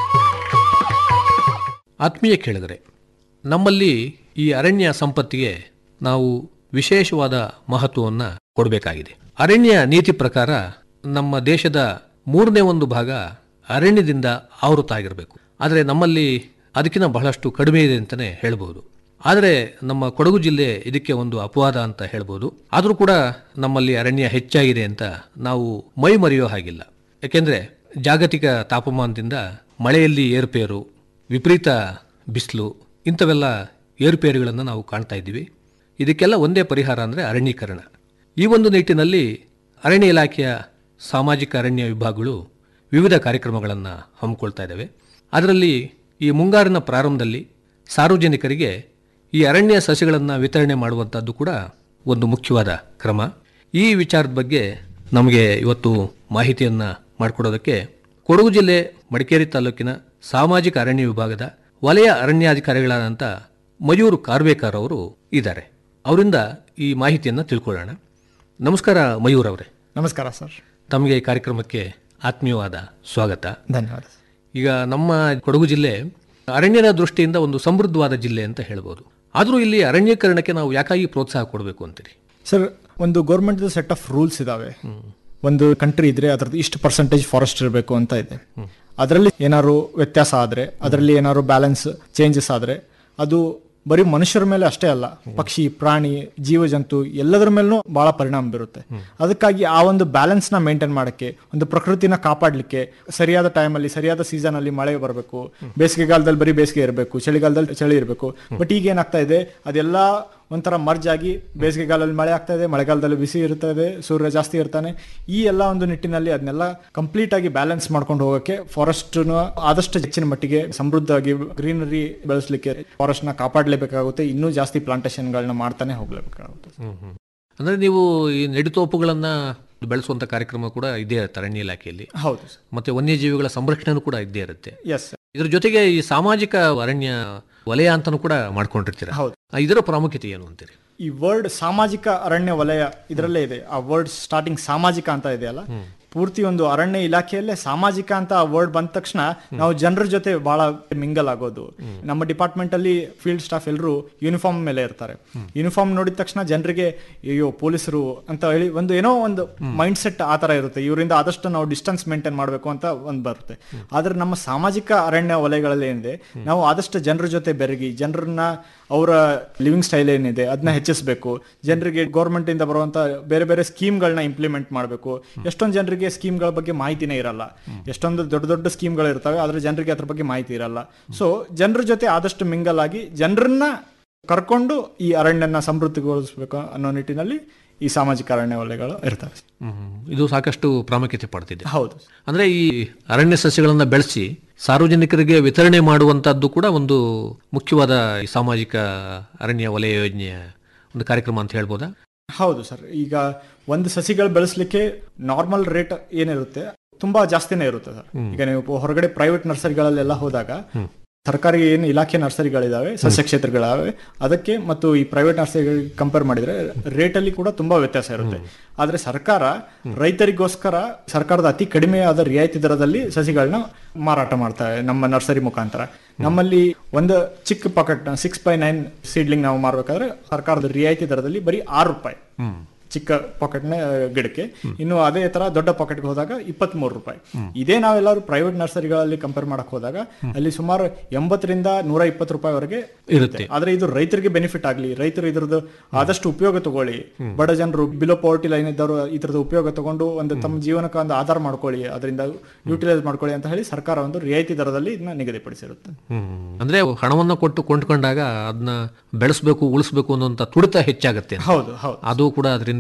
Speaker 13: ಆತ್ಮೀಯ ಕೇಳಿದರೆ ನಮ್ಮಲ್ಲಿ ಈ ಅರಣ್ಯ ಸಂಪತ್ತಿಗೆ ನಾವು ವಿಶೇಷವಾದ ಮಹತ್ವವನ್ನು ಕೊಡಬೇಕಾಗಿದೆ ಅರಣ್ಯ ನೀತಿ ಪ್ರಕಾರ ನಮ್ಮ ದೇಶದ ಮೂರನೇ ಒಂದು ಭಾಗ ಅರಣ್ಯದಿಂದ ಆವೃತ್ತಾಗಿರಬೇಕು ಆದರೆ ನಮ್ಮಲ್ಲಿ ಅದಕ್ಕಿಂತ ಬಹಳಷ್ಟು ಕಡಿಮೆ ಇದೆ ಅಂತಲೇ ಹೇಳ್ಬೋದು ಆದರೆ ನಮ್ಮ ಕೊಡಗು ಜಿಲ್ಲೆ ಇದಕ್ಕೆ ಒಂದು ಅಪವಾದ ಅಂತ ಹೇಳ್ಬೋದು ಆದರೂ ಕೂಡ ನಮ್ಮಲ್ಲಿ ಅರಣ್ಯ ಹೆಚ್ಚಾಗಿದೆ ಅಂತ ನಾವು ಮೈ ಮರೆಯೋ ಹಾಗಿಲ್ಲ ಯಾಕೆಂದರೆ ಜಾಗತಿಕ ತಾಪಮಾನದಿಂದ ಮಳೆಯಲ್ಲಿ ಏರುಪೇರು ವಿಪರೀತ ಬಿಸಿಲು ಇಂಥವೆಲ್ಲ ಏರುಪೇರುಗಳನ್ನು ನಾವು ಕಾಣ್ತಾ ಇದ್ದೀವಿ ಇದಕ್ಕೆಲ್ಲ ಒಂದೇ ಪರಿಹಾರ ಅಂದರೆ ಅರಣ್ಯೀಕರಣ ಈ ಒಂದು ನಿಟ್ಟಿನಲ್ಲಿ ಅರಣ್ಯ ಇಲಾಖೆಯ ಸಾಮಾಜಿಕ ಅರಣ್ಯ ವಿಭಾಗಗಳು ವಿವಿಧ ಕಾರ್ಯಕ್ರಮಗಳನ್ನು ಹಮ್ಮಿಕೊಳ್ತಾ ಇದ್ದಾವೆ ಅದರಲ್ಲಿ ಈ ಮುಂಗಾರಿನ ಪ್ರಾರಂಭದಲ್ಲಿ ಸಾರ್ವಜನಿಕರಿಗೆ ಈ ಅರಣ್ಯ ಸಸ್ಯಗಳನ್ನು ವಿತರಣೆ ಮಾಡುವಂಥದ್ದು ಕೂಡ ಒಂದು ಮುಖ್ಯವಾದ ಕ್ರಮ ಈ ವಿಚಾರದ ಬಗ್ಗೆ ನಮಗೆ ಇವತ್ತು ಮಾಹಿತಿಯನ್ನು ಮಾಡಿಕೊಡೋದಕ್ಕೆ ಕೊಡಗು ಜಿಲ್ಲೆ ಮಡಿಕೇರಿ ತಾಲೂಕಿನ ಸಾಮಾಜಿಕ ಅರಣ್ಯ ವಿಭಾಗದ ವಲಯ ಅರಣ್ಯಾಧಿಕಾರಿಗಳಾದಂಥ ಮಯೂರ್ ಕಾರ್ವೇಕರ್ ಅವರು ಇದ್ದಾರೆ ಅವರಿಂದ ಈ ಮಾಹಿತಿಯನ್ನು ತಿಳ್ಕೊಳ್ಳೋಣ ನಮಸ್ಕಾರ ಮಯೂರ್ ಅವರೇ
Speaker 14: ನಮಸ್ಕಾರ ಸರ್
Speaker 13: ತಮಗೆ ಈ ಕಾರ್ಯಕ್ರಮಕ್ಕೆ ಆತ್ಮೀಯವಾದ ಸ್ವಾಗತ
Speaker 14: ಧನ್ಯವಾದ
Speaker 13: ಈಗ ನಮ್ಮ ಕೊಡಗು ಜಿಲ್ಲೆ ಅರಣ್ಯದ ದೃಷ್ಟಿಯಿಂದ ಒಂದು ಸಮೃದ್ಧವಾದ ಜಿಲ್ಲೆ ಅಂತ ಹೇಳ್ಬೋದು ಆದರೂ ಇಲ್ಲಿ ಅರಣ್ಯೀಕರಣಕ್ಕೆ ನಾವು ಯಾಕಾಗಿ ಪ್ರೋತ್ಸಾಹ ಕೊಡಬೇಕು ಅಂತೀರಿ
Speaker 14: ಸರ್ ಒಂದು ಗೌರ್ಮೆಂಟ್ ಸೆಟ್ ಆಫ್ ರೂಲ್ಸ್ ಇದಾವೆ ಒಂದು ಕಂಟ್ರಿ ಇದ್ರೆ ಅದ್ರದ್ದು ಇಷ್ಟು ಪರ್ಸೆಂಟೇಜ್ ಫಾರೆಸ್ಟ್ ಇರಬೇಕು ಅಂತ ಇದೆ ಅದರಲ್ಲಿ ಏನಾದ್ರು ವ್ಯತ್ಯಾಸ ಆದ್ರೆ ಅದರಲ್ಲಿ ಏನಾದ್ರು ಬ್ಯಾಲೆನ್ಸ್ ಚೇಂಜಸ್ ಆದ್ರೆ ಅದು ಬರೀ ಮನುಷ್ಯರ ಮೇಲೆ ಅಷ್ಟೇ ಅಲ್ಲ ಪಕ್ಷಿ ಪ್ರಾಣಿ ಜೀವಜಂತು ಎಲ್ಲದರ ಮೇಲೂ ಬಹಳ ಪರಿಣಾಮ ಬೀರುತ್ತೆ ಅದಕ್ಕಾಗಿ ಆ ಒಂದು ಬ್ಯಾಲೆನ್ಸ್ ನ ಮೇಂಟೈನ್ ಮಾಡಕ್ಕೆ ಒಂದು ಪ್ರಕೃತಿನ ಕಾಪಾಡಲಿಕ್ಕೆ ಸರಿಯಾದ ಟೈಮಲ್ಲಿ ಸರಿಯಾದ ಸೀಸನ್ ಅಲ್ಲಿ ಮಳೆ ಬರಬೇಕು ಬೇಸಿಗೆಗಾಲದಲ್ಲಿ ಬರೀ ಬೇಸಿಗೆ ಇರಬೇಕು ಚಳಿಗಾಲದಲ್ಲಿ ಚಳಿ ಇರಬೇಕು ಬಟ್ ಈಗ ಏನಾಗ್ತಾ ಇದೆ ಅದೆಲ್ಲ ಒಂಥರ ಮರ್ಜ್ ಆಗಿ ಬೇಸಿಗೆಗಾಲದಲ್ಲಿ ಮಳೆ ಆಗ್ತಾ ಇದೆ ಮಳೆಗಾಲದಲ್ಲಿ ಬಿಸಿ ಇರ್ತದೆ ಸೂರ್ಯ ಜಾಸ್ತಿ ಇರ್ತಾನೆ ಈ ಎಲ್ಲ ಒಂದು ನಿಟ್ಟಿನಲ್ಲಿ ಅದನ್ನೆಲ್ಲ ಕಂಪ್ಲೀಟ್ ಆಗಿ ಬ್ಯಾಲೆನ್ಸ್ ಮಾಡ್ಕೊಂಡು ಹೋಗಕ್ಕೆ ಫಾರೆಸ್ಟ್ ಆದಷ್ಟು ಹೆಚ್ಚಿನ ಮಟ್ಟಿಗೆ ಸಮೃದ್ಧವಾಗಿ ಗ್ರೀನರಿ ಬೆಳೆಸಲಿಕ್ಕೆ ಫಾರೆಸ್ಟ್ ನ ಕಾಪಾಡಲೇಬೇಕಾಗುತ್ತೆ ಇನ್ನೂ ಜಾಸ್ತಿ ಪ್ಲಾಂಟೇಶನ್ ಗಳನ್ನ ಮಾಡ್ತಾನೆ ಹೋಗ್ಲೇಬೇಕಾಗುತ್ತೆ
Speaker 13: ಅಂದರೆ ನೀವು ಈ ನೆಡುತೋಪುಗಳನ್ನು ಬೆಳೆಸುವಂಥ ಕಾರ್ಯಕ್ರಮ ಕೂಡ ಇದೇ ಇರುತ್ತೆ ಅರಣ್ಯ ಇಲಾಖೆಯಲ್ಲಿ
Speaker 14: ಹೌದು
Speaker 13: ಮತ್ತೆ ವನ್ಯಜೀವಿಗಳ ಸಂರಕ್ಷಣೆನೂ ಕೂಡ ಇದ್ದೇ ಇರುತ್ತೆ
Speaker 14: ಎಸ್
Speaker 13: ಇದ್ರ ಜೊತೆಗೆ ಈ ಸಾಮಾಜಿಕ ಅರಣ್ಯ ವಲಯ ಅಂತಾನೂ ಕೂಡ ಮಾಡ್ಕೊಂಡಿರ್ತೀರ
Speaker 14: ಹೌದು.
Speaker 13: ಆ, ಇದರ ಪ್ರಾಮುಖ್ಯತೆ ಏನು ಅಂತೀರಿ
Speaker 14: ಈ ವರ್ಡ್ ಸಾಮಾಜಿಕ ಅರಣ್ಯ ವಲಯ ಇದರಲ್ಲೇ ಇದೆ ಆ ವರ್ಡ್ ಸ್ಟಾರ್ಟಿಂಗ್ ಸಾಮಾಜಿಕ ಅಂತ ಇದೆಯಲ್ಲ ಪೂರ್ತಿ ಒಂದು ಅರಣ್ಯ ಇಲಾಖೆಯಲ್ಲೇ ಸಾಮಾಜಿಕ ಅಂತ ಆ ವರ್ಡ್ ಬಂದ ತಕ್ಷಣ ನಾವು ಜನರ ಜೊತೆ ಬಹಳ ಮಿಂಗಲ್ ಆಗೋದು ನಮ್ಮ ಡಿಪಾರ್ಟ್ಮೆಂಟ್ ಅಲ್ಲಿ ಫೀಲ್ಡ್ ಸ್ಟಾಫ್ ಎಲ್ಲರೂ ಯೂನಿಫಾರ್ಮ್ ಮೇಲೆ ಇರ್ತಾರೆ ಯೂನಿಫಾರ್ಮ್ ನೋಡಿದ ತಕ್ಷಣ ಜನರಿಗೆ ಅಯ್ಯೋ ಪೊಲೀಸರು ಅಂತ ಹೇಳಿ ಒಂದು ಏನೋ ಒಂದು ಮೈಂಡ್ ಸೆಟ್ ಆ ತರ ಇರುತ್ತೆ ಇವರಿಂದ ಆದಷ್ಟು ನಾವು ಡಿಸ್ಟೆನ್ಸ್ ಮೇಂಟೈನ್ ಮಾಡಬೇಕು ಅಂತ ಒಂದು ಬರುತ್ತೆ ಆದ್ರೆ ನಮ್ಮ ಸಾಮಾಜಿಕ ಅರಣ್ಯ ವಲಯಗಳಲ್ಲಿ ಏನಿದೆ ನಾವು ಆದಷ್ಟು ಜನರ ಜೊತೆ ಬೆರಗಿ ಜನರನ್ನ ಅವರ ಲಿವಿಂಗ್ ಸ್ಟೈಲ್ ಏನಿದೆ ಅದನ್ನ ಹೆಚ್ಚಿಸಬೇಕು ಜನರಿಗೆ ಗೌರ್ಮೆಂಟ್ ಇಂದ ಬರುವಂತ ಬೇರೆ ಬೇರೆ ಸ್ಕೀಮ್ಗಳನ್ನ ಇಂಪ್ಲಿಮೆಂಟ್ ಮಾಡಬೇಕು ಎಷ್ಟೊಂದು ಜನರಿಗೆ ಸ್ಕೀಮ್ಗಳ ಬಗ್ಗೆ ಮಾಹಿತಿನೇ ಇರಲ್ಲ ಎಷ್ಟೊಂದು ದೊಡ್ಡ ದೊಡ್ಡ ಸ್ಕೀಮ್ಗಳು ಇರ್ತವೆ ಆದ್ರೆ ಜನರಿಗೆ ಅದ್ರ ಬಗ್ಗೆ ಮಾಹಿತಿ ಇರಲ್ಲ ಸೊ ಜನರ ಜೊತೆ ಆದಷ್ಟು ಮಿಂಗಲ್ ಆಗಿ ಜನರನ್ನ ಕರ್ಕೊಂಡು ಈ ಅರಣ್ಯನ ಸಮೃದ್ಧಿಗೊಳಿಸಬೇಕು ಅನ್ನೋ ನಿಟ್ಟಿನಲ್ಲಿ ಈ ಸಾಮಾಜಿಕ ಅರಣ್ಯ ವಲಯಗಳು ಇರ್ತವೆ
Speaker 13: ಇದು ಸಾಕಷ್ಟು ಪ್ರಾಮುಖ್ಯತೆ ಪಡ್ತಿದೆ
Speaker 14: ಹೌದು
Speaker 13: ಅಂದ್ರೆ ಈ ಅರಣ್ಯ ಸಸ್ಯಗಳನ್ನ ಬೆಳೆಸಿ ಸಾರ್ವಜನಿಕರಿಗೆ ವಿತರಣೆ ಮಾಡುವಂತದ್ದು ಕೂಡ ಒಂದು ಮುಖ್ಯವಾದ ಈ ಸಾಮಾಜಿಕ ಅರಣ್ಯ ವಲಯ ಯೋಜನೆಯ ಒಂದು ಕಾರ್ಯಕ್ರಮ ಅಂತ ಹೇಳ್ಬೋದಾ
Speaker 14: ಹೌದು ಸರ್ ಈಗ ಒಂದು ಸಸಿಗಳು ಬೆಳೆಸಲಿಕ್ಕೆ ನಾರ್ಮಲ್ ರೇಟ್ ಏನಿರುತ್ತೆ ತುಂಬಾ ಜಾಸ್ತಿನೇ ಇರುತ್ತೆ ಸರ್ ಈಗ ನೀವು ಹೊರಗಡೆ ಪ್ರೈವೇಟ್ ನರ್ಸರಿಗಳಲ್ಲೆಲ್ಲ ಹೋದಾಗ ಸರ್ಕಾರಿ ಏನು ಇಲಾಖೆ ನರ್ಸರಿಗಳಿದಾವೆ ಸಸ್ಯ ಕ್ಷೇತ್ರಗಳಿದಾವೆ ಅದಕ್ಕೆ ಮತ್ತು ಈ ಪ್ರೈವೇಟ್ ನರ್ಸರಿಗಳಿಗೆ ಕಂಪೇರ್ ಮಾಡಿದ್ರೆ ರೇಟ್ ಅಲ್ಲಿ ಕೂಡ ತುಂಬಾ ವ್ಯತ್ಯಾಸ ಇರುತ್ತೆ ಆದ್ರೆ ಸರ್ಕಾರ ರೈತರಿಗೋಸ್ಕರ ಸರ್ಕಾರದ ಅತಿ ಕಡಿಮೆ ಆದ ರಿಯಾಯಿತಿ ದರದಲ್ಲಿ ಸಸಿಗಳನ್ನ ಮಾರಾಟ ಮಾಡ್ತಾರೆ ನಮ್ಮ ನರ್ಸರಿ ಮುಖಾಂತರ ನಮ್ಮಲ್ಲಿ ಒಂದು ಚಿಕ್ಕ pocket six by nine seedling ನಾವು ಮಾರಬೇಕಾದ್ರೆ ಸರ್ಕಾರದ ರಿಯಾಯಿತಿ ದರದಲ್ಲಿ ಬರೀ ಆರು ರೂಪಾಯಿ ಚಿಕ್ಕ ಪಾಕೆಟ್ನ ಗಿಡಕ್ಕೆ ಇನ್ನು ಅದೇ ತರ ದೊಡ್ಡ ಪಾಕೆಟ್ಗೆ ಹೋದಾಗ ಇಪ್ಪತ್ತ್ ಮೂರು ರೂಪಾಯಿ ಇದೇ ನಾವೆಲ್ಲರೂ ಪ್ರೈವೇಟ್ ನರ್ಸರಿಗಳಲ್ಲಿ ಕಂಪೇರ್ ಮಾಡಕ್ ಹೋದಾಗ ಅಲ್ಲಿ ಸುಮಾರು ಎಂಬತ್ತರಿಂದ ನೂರ ಇಪ್ಪತ್ತು ರೂಪಾಯಿವರೆಗೆ
Speaker 13: ಇರುತ್ತೆ.
Speaker 14: ಆದ್ರೆ ಇದು ರೈತರಿಗೆ ಬೆನಿಫಿಟ್ ಆಗ್ಲಿ ರೈತರು ಇದ್ರದ್ದು ಆದಷ್ಟು ಉಪಯೋಗ ತಗೊಳ್ಳಿ ಬಡ ಜನರು ಬಿಲೋ ಪವರ್ಟಿ ಲೈನ್ ಇದ್ದವರು ಇದ್ರದ್ದು ಉಪಯೋಗ ತಗೊಂಡು ಒಂದು ತಮ್ಮ ಜೀವನಕ್ಕೆ ಒಂದು ಆಧಾರ ಮಾಡ್ಕೊಳ್ಳಿ ಅದರಿಂದ ಯುಟಿಲೈಸ್ ಮಾಡ್ಕೊಳ್ಳಿ ಅಂತ ಹೇಳಿ ಸರ್ಕಾರ ಒಂದು ರಿಯಾಯಿತಿ ದರದಲ್ಲಿ ಇದನ್ನ ನಿಗದಿಪಡಿಸಿರುತ್ತೆ
Speaker 13: ಅಂದ್ರೆ ಹಣವನ್ನ ಕೊಟ್ಟು ಕೊಂಡ್ಕೊಂಡಾಗ ಅದನ್ನ ಬೆಳೆಸಬೇಕು ಉಳಿಸ್ಬೇಕು ಅನ್ನೋಂಥ ತುಡಿತ ಹೆಚ್ಚಾಗತ್ತೆ ಅಂತ.
Speaker 14: ಹೌದು ಹೌದು
Speaker 13: ಅದು ಕೂಡ ಅದರಿಂದ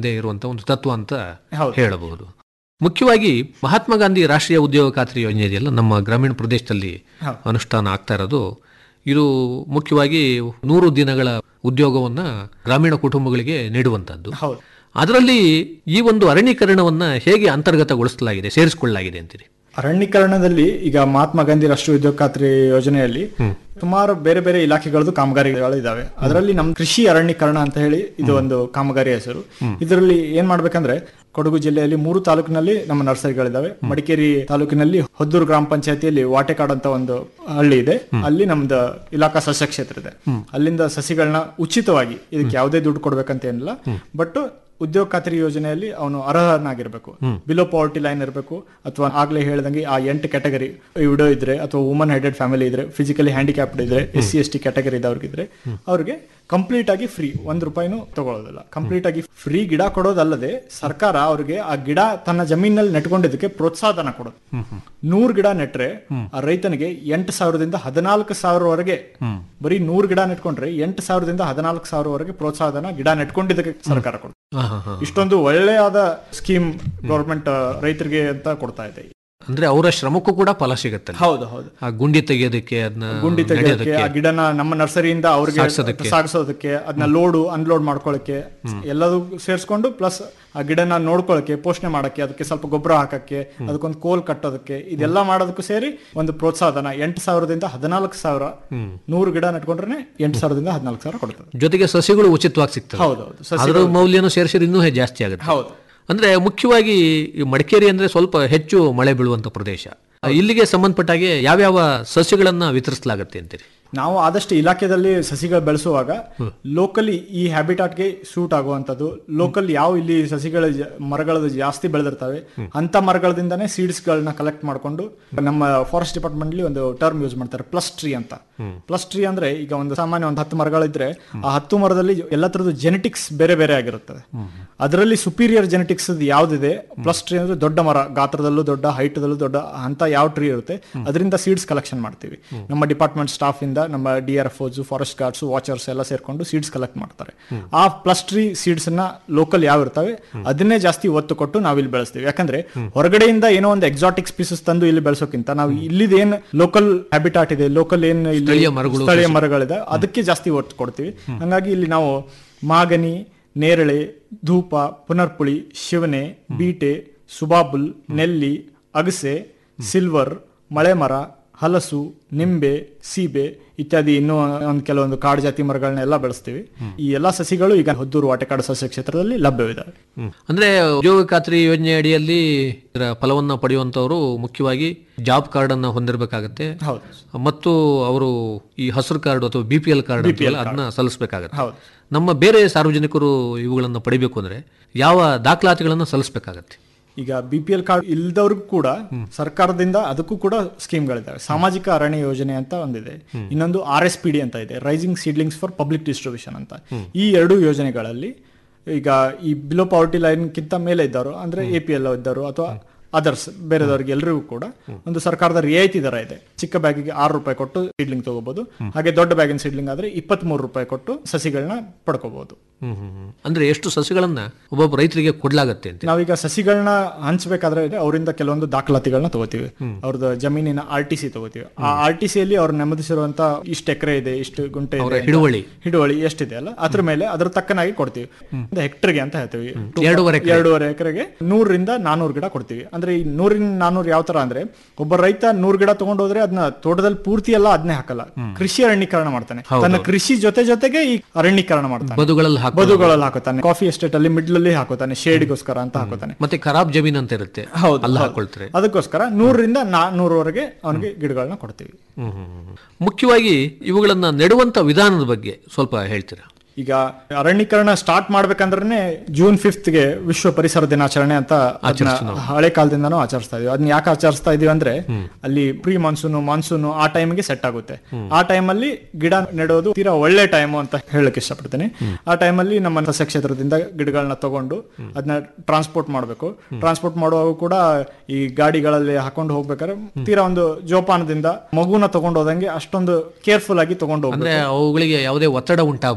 Speaker 13: ಹಿಂದೆ ಇರುವಂತಹ ಒಂದು ತತ್ವ ಅಂತ
Speaker 14: ಹೌದು.
Speaker 13: ಹೇಳಬಹುದು ಮುಖ್ಯವಾಗಿ ಮಹಾತ್ಮ ಗಾಂಧಿ ರಾಷ್ಟ್ರೀಯ ಉದ್ಯೋಗ ಖಾತ್ರಿ ಯೋಜನೆ ಇದೆಯಲ್ಲ ನಮ್ಮ ಗ್ರಾಮೀಣ ಪ್ರದೇಶದಲ್ಲಿ
Speaker 14: ಹೌದು.
Speaker 13: ಅನುಷ್ಠಾನ ಆಗ್ತಾ ಇರೋದು ಇದು ಮುಖ್ಯವಾಗಿ ನೂರು ದಿನಗಳ ಉದ್ಯೋಗವನ್ನ ಗ್ರಾಮೀಣ ಕುಟುಂಬಗಳಿಗೆ ನೀಡುವಂತದ್ದು
Speaker 14: ಹೌದು
Speaker 13: ಅದರಲ್ಲಿ ಈ ಒಂದು ಅರಣ್ಯೀಕರಣವನ್ನ ಹೇಗೆ ಅಂತರ್ಗತಗೊಳಿಸಲಾಗಿದೆ ಸೇರಿಸಿಕೊಳ್ಳಲಾಗಿದೆ ಅಂತೀರಿ
Speaker 14: ಅರಣ್ಯೀಕರಣದಲ್ಲಿ ಈಗ ಮಹಾತ್ಮ ಗಾಂಧಿ ರಾಷ್ಟ್ರೀಯ ಉದ್ಯೋಗ ಖಾತ್ರಿ ಯೋಜನೆಯಲ್ಲಿ ಸುಮಾರು ಬೇರೆ ಬೇರೆ ಇಲಾಖೆಗಳದ್ದು ಕಾಮಗಾರಿಗಳು ಇದಾವೆ ಅದರಲ್ಲಿ ನಮ್ ಕೃಷಿ ಅರಣ್ಯೀಕರಣ ಅಂತ ಹೇಳಿ ಇದು ಒಂದು ಕಾಮಗಾರಿ ಹೆಸರು ಇದರಲ್ಲಿ ಏನ್ ಮಾಡ್ಬೇಕಂದ್ರೆ ಕೊಡಗು ಜಿಲ್ಲೆಯಲ್ಲಿ ಮೂರು ತಾಲೂಕಿನಲ್ಲಿ ನಮ್ಮ ನರ್ಸರಿಗಳಿದಾವೆ ಮಡಿಕೇರಿ ತಾಲೂಕಿನಲ್ಲಿ ಹೊದ್ದೂರು ಗ್ರಾಮ ಪಂಚಾಯತಿಯಲ್ಲಿ ವಾಟೆಕಾಡ್ ಅಂತ ಒಂದು ಹಳ್ಳಿ ಇದೆ ಅಲ್ಲಿ ನಮ್ದು ಇಲಾಖಾ ಸಸ್ಯ ಕ್ಷೇತ್ರ ಇದೆ ಅಲ್ಲಿಂದ ಸಸಿಗಳನ್ನ ಉಚಿತವಾಗಿ ಇದಕ್ಕೆ ಯಾವುದೇ ದುಡ್ಡು ಕೊಡ್ಬೇಕಂತ ಏನಿಲ್ಲ ಬಟ್ ಉದ್ಯೋಗ ಖಾತ್ರಿ ಯೋಜನೆಯಲ್ಲಿ ಅವನು ಅರ್ಹನಾಗಿರ್ಬೇಕು ಬಿಲೋ ಪಾವರ್ಟಿ ಲೈನ್ ಇರಬೇಕು ಅಥವಾ ಆಗ್ಲೇ ಹೇಳ್ದಂಗೆ ಆ ಎಂಟು ಕ್ಯಾಟಗರಿ ವಿಡೋ ಇದ್ರೆ ಅಥವಾ ವುಮನ್ ಹೆಡೆಡ್ ಫ್ಯಾಮಿಲಿ ಇದ್ರೆ ಫಿಸಿಕಲಿ ಹ್ಯಾಂಡಿಕ್ಯಾಪ್ಡ್ ಇದ್ರೆ S C S T category ಇದ್ದವ್ರಿಗಿದ್ರೆ ಅವ್ರಿಗೆ ಕಂಪ್ಲೀಟ್ ಆಗಿ ಫ್ರೀ ಒಂದ್ ರೂಪಾಯಿನೂ ತಗೊಳ್ಳೋದಿಲ್ಲ ಕಂಪ್ಲೀಟ್ ಆಗಿ ಫ್ರೀ ಗಿಡ ಕೊಡೋದಲ್ಲದೆ ಸರ್ಕಾರ ಅವ್ರಿಗೆ ಆ ಗಿಡ ತನ್ನ ಜಮೀನಲ್ಲಿ ನೆಟ್ಕೊಂಡಿದ್ದಕ್ಕೆ ಪ್ರೋತ್ಸಾಹನ ಕೊಡೋದು ನೂರ್ ಗಿಡ ನೆಟ್ರೆ ಆ ರೈತನಿಗೆ ಎಂಟು ಸಾವಿರದಿಂದ ಹದಿನಾಲ್ಕು ಸಾವಿರವರೆಗೆ ಬರೀ ನೂರ್ ಗಿಡ ನೆಟ್ಕೊಂಡ್ರೆ ಎಂಟು ಸಾವಿರದಿಂದ ಹದಿನಾಲ್ಕು ಸಾವಿರವರೆಗೆ ಪ್ರೋತ್ಸಾಹಧನ ಗಿಡ ನೆಟ್ಕೊಂಡಿದ್ದಕ್ಕೆ ಸರ್ಕಾರ ಕೊಡುತ್ತೆ ಇಷ್ಟೊಂದು ಒಳ್ಳೆಯಾದ ಸ್ಕೀಮ್ ಗೌರ್ಮೆಂಟ್ ರೈತರಿಗೆ ಅಂತ ಕೊಡ್ತಾ ಇದೆ
Speaker 13: ಅಂದ್ರೆ ಅವರ ಶ್ರಮಕ್ಕೂ ಕೂಡ ಫಲ ಸಿಗುತ್ತೆ
Speaker 14: ಹೌದು ಹೌದು
Speaker 13: ಆ ಗುಂಡಿ ತೆಗೆಯೋದಕ್ಕೆ ಅದನ್ನ
Speaker 14: ಗುಂಡಿ ತೆಗೆಯೋದಕ್ಕೆ ಆ ಗಿಡನ ನಮ್ಮ ನರ್ಸರಿಯಿಂದ ಅವ್ರಿಗೆ
Speaker 13: ಸಾಗ್ಸೋದಕ್ಕೆ.
Speaker 14: ಸಾಗಿಸೋದಕ್ಕೆ ಅದನ್ನ ಲೋಡು ಅನ್ಲೋಡ್ ಮಾಡ್ಕೊಳ್ಳಕ್ಕೆ ಎಲ್ಲದೂ ಸೇರಿಸ್ಕೊಂಡು ಪ್ಲಸ್ ಆ ಗಿಡನ ನೋಡ್ಕೊಳ್ಳಕ್ಕೆ ಪೋಷಣೆ ಮಾಡಕ್ಕೆ ಅದಕ್ಕೆ ಸ್ವಲ್ಪ ಗೊಬ್ಬರ ಹಾಕಕ್ಕೆ ಅದಕ್ಕೊಂದು ಕೋಲ್ ಕಟ್ಟೋದಕ್ಕೆ ಇದೆಲ್ಲ ಮಾಡೋದಕ್ಕೂ ಸೇರಿ ಒಂದು ಪ್ರೋತ್ಸಾಹಧನ ಎಂಟು ಸಾವಿರದಿಂದ ಹದಿನಾಲ್ಕು ಸಾವಿರ ನೂರು ಗಿಡ ನೆಟ್ಕೊಂಡ್ರೆ ಎಂಟು ಸಾವಿರದಿಂದ ಹದಿನಾಲ್ಕು ಸಾವಿರ ಕೊಡ್ತದೆ
Speaker 13: ಜೊತೆಗೆ ಸಸಿಗಳು ಉಚಿತವಾಗಿ ಸಿಗ್ತವೆ
Speaker 14: ಹೌದೌದು.
Speaker 13: ಅದರ
Speaker 14: ಸಸಿಗಳು-
Speaker 13: ಮೌಲ್ಯನೂ ಸೇರಿಸಿದ್ರೆ ಇನ್ನೂ ಹೆ- ಜಾಸ್ತಿ ಆಗುತ್ತೆ
Speaker 14: ಹೌದು.
Speaker 13: ಅಂದ್ರೆ ಮುಖ್ಯವಾಗಿ ಈ ಮಡಿಕೇರಿ ಅಂದ್ರೆ ಸ್ವಲ್ಪ ಹೆಚ್ಚು ಮಳೆ ಬೀಳುವಂತ ಪ್ರದೇಶ ಇಲ್ಲಿಗೆ ಸಂಬಂಧಪಟ್ಟಾಗೆ ಯಾವ್ಯಾವ ಸಸ್ಯಗಳನ್ನ ವಿತರಿಸಲಾಗುತ್ತೆ ಅಂತೀರಿ
Speaker 14: ನಾವು ಆದಷ್ಟು ಇಲಾಖೆದಲ್ಲಿ ಸಸಿಗಳು ಬೆಳೆಸುವಾಗ ಲೋಕಲಿ ಈ ಹ್ಯಾಬಿಟಾಟ್ಗೆ ಸೂಟ್ ಆಗುವಂಥದ್ದು ಲೋಕಲ್ ಯಾವ ಇಲ್ಲಿ ಸಸಿಗಳ ಜ- ಮರಗಳು ಜಾಸ್ತಿ ಬೆಳೆದಿರ್ತವೆ ಅಂತ ಮರಗಳದಿಂದಾನೇ ಸೀಡ್ಸ್ ಗಳನ್ನ ಕಲೆಕ್ಟ್ ಮಾಡ್ಕೊಂಡು ನಮ್ಮ ಫಾರೆಸ್ಟ್ ಡಿಪಾರ್ಟ್ಮೆಂಟ್ ಒಂದು ಟರ್ಮ್ ಯೂಸ್ ಮಾಡ್ತಾರೆ ಪ್ಲಸ್ ಟ್ರೀ ಅಂತ ಪ್ಲಸ್ ಟ್ರೀ ಅಂದ್ರೆ ಈಗ ಒಂದು ಸಾಮಾನ್ಯ ಒಂದು ಹತ್ತು ಮರಗಳಿದ್ರೆ ಆ ಹತ್ತು ಮರದಲ್ಲಿ ಎಲ್ಲ ತರದ್ದು ಜೆನೆಟಿಕ್ಸ್ ಬೇರೆ ಬೇರೆ ಆಗಿರುತ್ತದೆ ಅದರಲ್ಲಿ ಸುಪೀರಿಯರ್ ಜೆನೆಟಿಕ್ಸ್ ಯಾವ್ದಿದೆ ಪ್ಲಸ್ ಟ್ರೀ ಅಂದ್ರೆ ದೊಡ್ಡ ಮರ ಗಾತ್ರದಲ್ಲೂ ದೊಡ್ಡ ಹೈಟ್ದಲ್ಲೂ ದೊಡ್ಡ ಅಂತ ಯಾವ ಟ್ರೀ ಇರುತ್ತೆ ಅದರಿಂದ ಸೀಡ್ಸ್ ಕಲೆಕ್ಷನ್ ಮಾಡ್ತೀವಿ ನಮ್ಮ ಡಿಪಾರ್ಟ್ಮೆಂಟ್ ಸ್ಟಾಫ್ ಇಂದ ನಮ್ಮ D R F forest guards watchers ಎಲ್ಲ ಸೇರ್ಕೊಂಡು ಸೀಡ್ಸ್ ಕಲೆಕ್ಟ್ ಮಾಡ್ತಾರೆ ಆ ಪ್ಲಸ್ ಟ್ರೀ ಸೀಡ್ಸ್ ಅನ್ನ ಲೋಕಲ್ ಯಾವ ಇರ್ತವೆ ಅದನ್ನೇ ಜಾಸ್ತಿ ಒತ್ತು ಕೊಟ್ಟು ನಾವು ಇಲ್ಲಿ ಬೆಳೆಸ್ತೀವಿ ಯಾಕಂದ್ರೆ ಹೊರಗಡೆಯಿಂದ ಏನೋ ಒಂದು ಎಕ್ಸಾಟಿಕ್ ಸ್ಪೀಸಸ್ ತಂದು ಇಲ್ಲಿ ಬೆಳೆಸೋಕ್ಕಿಂತ ನಾವು ಇಲ್ಲಿದ ಏನ್ ಲೋಕಲ್ ಹ್ಯಾಬಿಟಾಟ್ ಇದೆ ಲೋಕಲ್ ಏನ್ ಇಲ್ಲಿ
Speaker 13: ಸ್ಥಳೀಯ ಮರಗಳು,
Speaker 14: ಸ್ಥಳೀಯ
Speaker 13: ಸಸಿ.
Speaker 14: ಮರಗಳಿದೆ ಅದಕ್ಕೆ ಜಾಸ್ತಿ ಒತ್ತು ಕೊಡ್ತೀವಿ ಹಂಗಾಗಿ ಇಲ್ಲಿ ನಾವು ಮಾಗನಿ ನೇರಳೆ ಧೂಪ ಪುನರ್ಪುಳಿ ಶಿವನೆ ಬೀಟೆ ಸುಬಾಬುಲ್ ನೆಲ್ಲಿ ಅಗಸೆ ಸಿಲ್ವರ್ ಮಳೆ ಮರ ಹಲಸು ನಿಂಬೆ ಸೀಬೆ ಇತ್ಯಾದಿ ಇನ್ನೂ ಒಂದು ಕೆಲವೊಂದು ಕಾಡು ಜಾತಿ ಮರಗಳನ್ನೆಲ್ಲ ಬೆಳೆಸ್ತೀವಿ ಈ ಎಲ್ಲಾ ಸಸಿಗಳು ಈಗ ಹೊದ್ದೂರು ವಾಟೆಕಾಡು ಸಸ್ಯ ಕ್ಷೇತ್ರದಲ್ಲಿ ಲಭ್ಯವಿದ್ದಾವೆ
Speaker 13: ಅಂದ್ರೆ ಉದ್ಯೋಗ ಖಾತ್ರಿ ಯೋಜನೆ ಅಡಿಯಲ್ಲಿ ಇದರ ಫಲವನ್ನ ಪಡೆಯುವಂತವರು ಮುಖ್ಯವಾಗಿ ಜಾಬ್ ಕಾರ್ಡ್ ಅನ್ನ ಹೊಂದಿರಬೇಕಾಗತ್ತೆ
Speaker 14: ಹೌದು
Speaker 13: ಮತ್ತು ಅವರು ಈ ಹಸಿರು ಕಾರ್ಡ್ ಅಥವಾ B P L card
Speaker 14: BPL
Speaker 13: ಅದನ್ನ ಸಲ್ಲಿಸಬೇಕಾಗತ್ತೆ
Speaker 14: ಹೌದು.
Speaker 13: ನಮ್ಮ ಬೇರೆ ಸಾರ್ವಜನಿಕರು ಇವುಗಳನ್ನ ಪಡಿಬೇಕು ಅಂದ್ರೆ ಯಾವ ದಾಖಲಾತಿಗಳನ್ನ ಸಲ್ಲಿಸಬೇಕಾಗತ್ತೆ
Speaker 14: ಈಗ ಬಿ ಪಿ ಎಲ್ ಕಾರ್ಡ್ ಇಲ್ದವ್ರಿಗೂ ಕೂಡ ಸರ್ಕಾರದಿಂದ ಅದಕ್ಕೂ ಕೂಡ ಸ್ಕೀಮ್ಗಳಿದ್ದಾವೆ ಸಾಮಾಜಿಕ ಅರಣ್ಯ ಯೋಜನೆ ಅಂತ ಒಂದಿದೆ ಇನ್ನೊಂದು ಆರ್ ಎಸ್ ಪಿ ಡಿ ಅಂತ ಇದೆ raising seedlings for public distribution ಅಂತ ಈ ಎರಡು ಯೋಜನೆಗಳಲ್ಲಿ ಈಗ ಈ ಬಿಲೋ ಪಾವರ್ಟಿ ಲೈನ್ಗಿಂತ ಮೇಲೆ ಇದ್ದವರು ಅಂದ್ರೆ ಎ ಪಿ ಎಲ್ ಇದ್ದವರು ಅಥವಾ ಅದರ್ಸ್ ಬೇರೆದವ್ರಿಗೆ ಎಲ್ರಿಗೂ ಕೂಡ ಒಂದು ಸರ್ಕಾರದ ರಿಯಾಯಿತಿ ದರ ಇದೆ ಚಿಕ್ಕ ಬ್ಯಾಗಿಗೆ ಆರು ರೂಪಾಯಿ ಕೊಟ್ಟು ಸೀಡ್ಲಿಂಗ್ ತಗೋಬಹುದು ಹಾಗೆ ದೊಡ್ಡ ಬ್ಯಾಗಿನ ಸೀಡ್ಲಿಂಗ್ ಆದ್ರೆ ಇಪ್ಪತ್ತ್ ಮೂರು ರೂಪಾಯಿ ಕೊಟ್ಟು ಸಸಿಗಳನ್ನ ಪಡ್ಕೋಬಹುದು
Speaker 13: ಅಂದ್ರೆ ಎಷ್ಟು ಸಸಿಗಳನ್ನ ಒಬ್ಬೊಬ್ಬ ರೈತರಿಗೆ ಕೊಡ್ಲಾಗತ್ತೆ ಅಂತ
Speaker 14: ನಾವೀಗ ಸಸಿಗಳನ್ನ ಹಂಚ್ಬೇಕಾದ್ರೆ ಇದೆ ಅವರಿಂದ ಕೆಲವೊಂದು ದಾಖಲಾತಿಗಳನ್ನ ತಗೋತೀವಿ ಅವ್ರದ್ದು ಜಮೀನಿನ ಆರ್ ಟಿ ಸಿ ತಗೋತೀವಿ ಆ ಆರ್ ಟಿ ಸಿಯಲ್ಲಿ ಅವ್ರು ನೆಮ್ಮದಿಸಿರುವಂತ ಇಷ್ಟು ಎಕರೆ ಇದೆ ಇಷ್ಟು ಗುಂಟೆ
Speaker 13: ಅವರ
Speaker 14: ಇದೆ ಅಂತ.
Speaker 13: ಹಿಡುವಳಿ.
Speaker 14: ಹಿಡುವಳಿ ಎಷ್ಟಿದೆ ಅಲ್ಲ ಅದ್ರ ಮೇಲೆ ಅದ್ರ ತಕ್ಕನಾಗಿ ಕೊಡ್ತೀವಿ ಒಂದು ಹೆಕ್ಟರ್ಗೆ ಅಂತ ಹೇಳ್ತೀವಿ
Speaker 13: ಎರಡೂವರೆ ಎಕರೆ.
Speaker 14: ಎರಡೂವರೆ ಎಕರೆಗೆ ನೂರರಿಂದ ನಾನೂರು ಗಿಡ ಕೊಡ್ತೀವಿ ಅಂದ್ರೆ ಈ ನೂರಿಂದ ನಾನೂರು ಯಾವ ತರ ಅಂದ್ರೆ ಒಬ್ಬ ರೈತ ನೂರು ಗಿಡ ತಗೊಂಡು ಹೋದ್ರೆ ಅದನ್ನ ತೋಟದಲ್ಲಿ ಪೂರ್ತಿ ಎಲ್ಲ ಅದನ್ನೇ ಹಾಕಲ್ಲ ಕೃಷಿ ಅರಣ್ಯೀಕರಣ ಮಾಡ್ತಾನೆ
Speaker 13: ಹೌದು.
Speaker 14: ತನ್ನ ಕೃಷಿ ಜೊತೆ ಜೊತೆಗೆ ಈ ಅರಣ್ಯೀಕರಣ ಮಾಡ್ತಾನೆ
Speaker 13: ಬದುಗಳಲ್ಲಿ ಹಾಕೋದು.
Speaker 14: ಬದುಗಳಲ್ಲಿ ಹಾಕೋತಾನೆ ಕಾಫಿ ಎಸ್ಟೇಟ್ ಅಲ್ಲಿ ಮಿಡ್ಲ್ ಅಲ್ಲಿ ಹಾಕೋತಾನೆ ಶೇಡ್ಗೋಸ್ಕರ ಅಂತ ಹಾಕೋತಾನೆ
Speaker 13: ಮತ್ತೆ ಖರಾಬ್ ಜಮೀನ್ ಅಂತ ಇರುತ್ತೆ
Speaker 14: ಹೌದು
Speaker 13: ಅಲ್ಲಿ
Speaker 14: ಹೌದು.
Speaker 13: ಹಾಕೊಳ್ತಾರೆ
Speaker 14: ಅದಕ್ಕೋಸ್ಕರ ನೂರರಿಂದ ನಾನೂರವರೆಗೆ ಅವನಿಗೆ ಗಿಡಗಳನ್ನ ಕೊಡ್ತೀವಿ
Speaker 13: ಹ್ಮ್, ಹ್ಮ್, ಹ್ಮ್. ಮುಖ್ಯವಾಗಿ ಇವುಗಳನ್ನ ನೆಡುವಂತ ವಿಧಾನದ ಬಗ್ಗೆ ಸ್ವಲ್ಪ ಹೇಳ್ತೀರಾ
Speaker 14: ಈಗ ಅರಣ್ಯೀಕರಣ ಸ್ಟಾರ್ಟ್ ಮಾಡ್ಬೇಕಂದ್ರೆ ಜೂನ್ ಫಿಫ್ತ್ ಗೆ ವಿಶ್ವ ಪರಿಸರ ದಿನಾಚರಣೆ ಅಂತ ಅದನ್ನ
Speaker 13: ಆಚರಿಸ್ತೀವಿ ನಾವು.
Speaker 14: ಹಳೆ ಕಾಲದಿಂದನೂ ಆಚರಿಸ್ತಾ ಇದೀವಿ ಅದನ್ನ ಯಾಕೆ ಆಚರಿಸ್ತಾ ಇದೀವಿ ಅಂದ್ರೆ ಅಲ್ಲಿ ಪ್ರೀ ಮಾನ್ಸೂನ್ ಮಾನ್ಸೂನ್ ಆ ಟೈಮ್ಗೆ ಸೆಟ್ ಆಗುತ್ತೆ ಆ ಟೈಮಲ್ಲಿ ಗಿಡ ನೆಡೋದು ತೀರಾ ಒಳ್ಳೆ ಟೈಮ್ ಅಂತ ಹೇಳಕ್ ಇಷ್ಟಪಡ್ತೀನಿ ಆ ಟೈಮಲ್ಲಿ ನಮ್ಮ ಸಸ್ಯ ಕ್ಷೇತ್ರದಿಂದ ಗಿಡಗಳನ್ನ ತಗೊಂಡು ಅದನ್ನ ಟ್ರಾನ್ಸ್ಪೋರ್ಟ್ ಮಾಡಬೇಕು ಟ್ರಾನ್ಸ್ಪೋರ್ಟ್ ಮಾಡುವಾಗ ಕೂಡ ಈ ಗಾಡಿಗಳಲ್ಲಿ ಹಾಕೊಂಡು ಹೋಗ್ಬೇಕಾದ್ರೆ ತೀರಾ ಒಂದು ಜೋಪಾನದಿಂದ ಮಗುನ ತಗೊಂಡು ಹೋದಂಗೆ ಅಷ್ಟೊಂದು ಕೇರ್ಫುಲ್ ಆಗಿ ತಗೊಂಡು
Speaker 13: ಅಂದ್ರೆ
Speaker 14: ಹೋಗ್ಬೇಕು
Speaker 13: ಅವುಗಳಿಗೆ ಯಾವುದೇ ಒತ್ತಡ ಉಂಟಾಗಬಾರದು
Speaker 14: ಒತ್ತಡ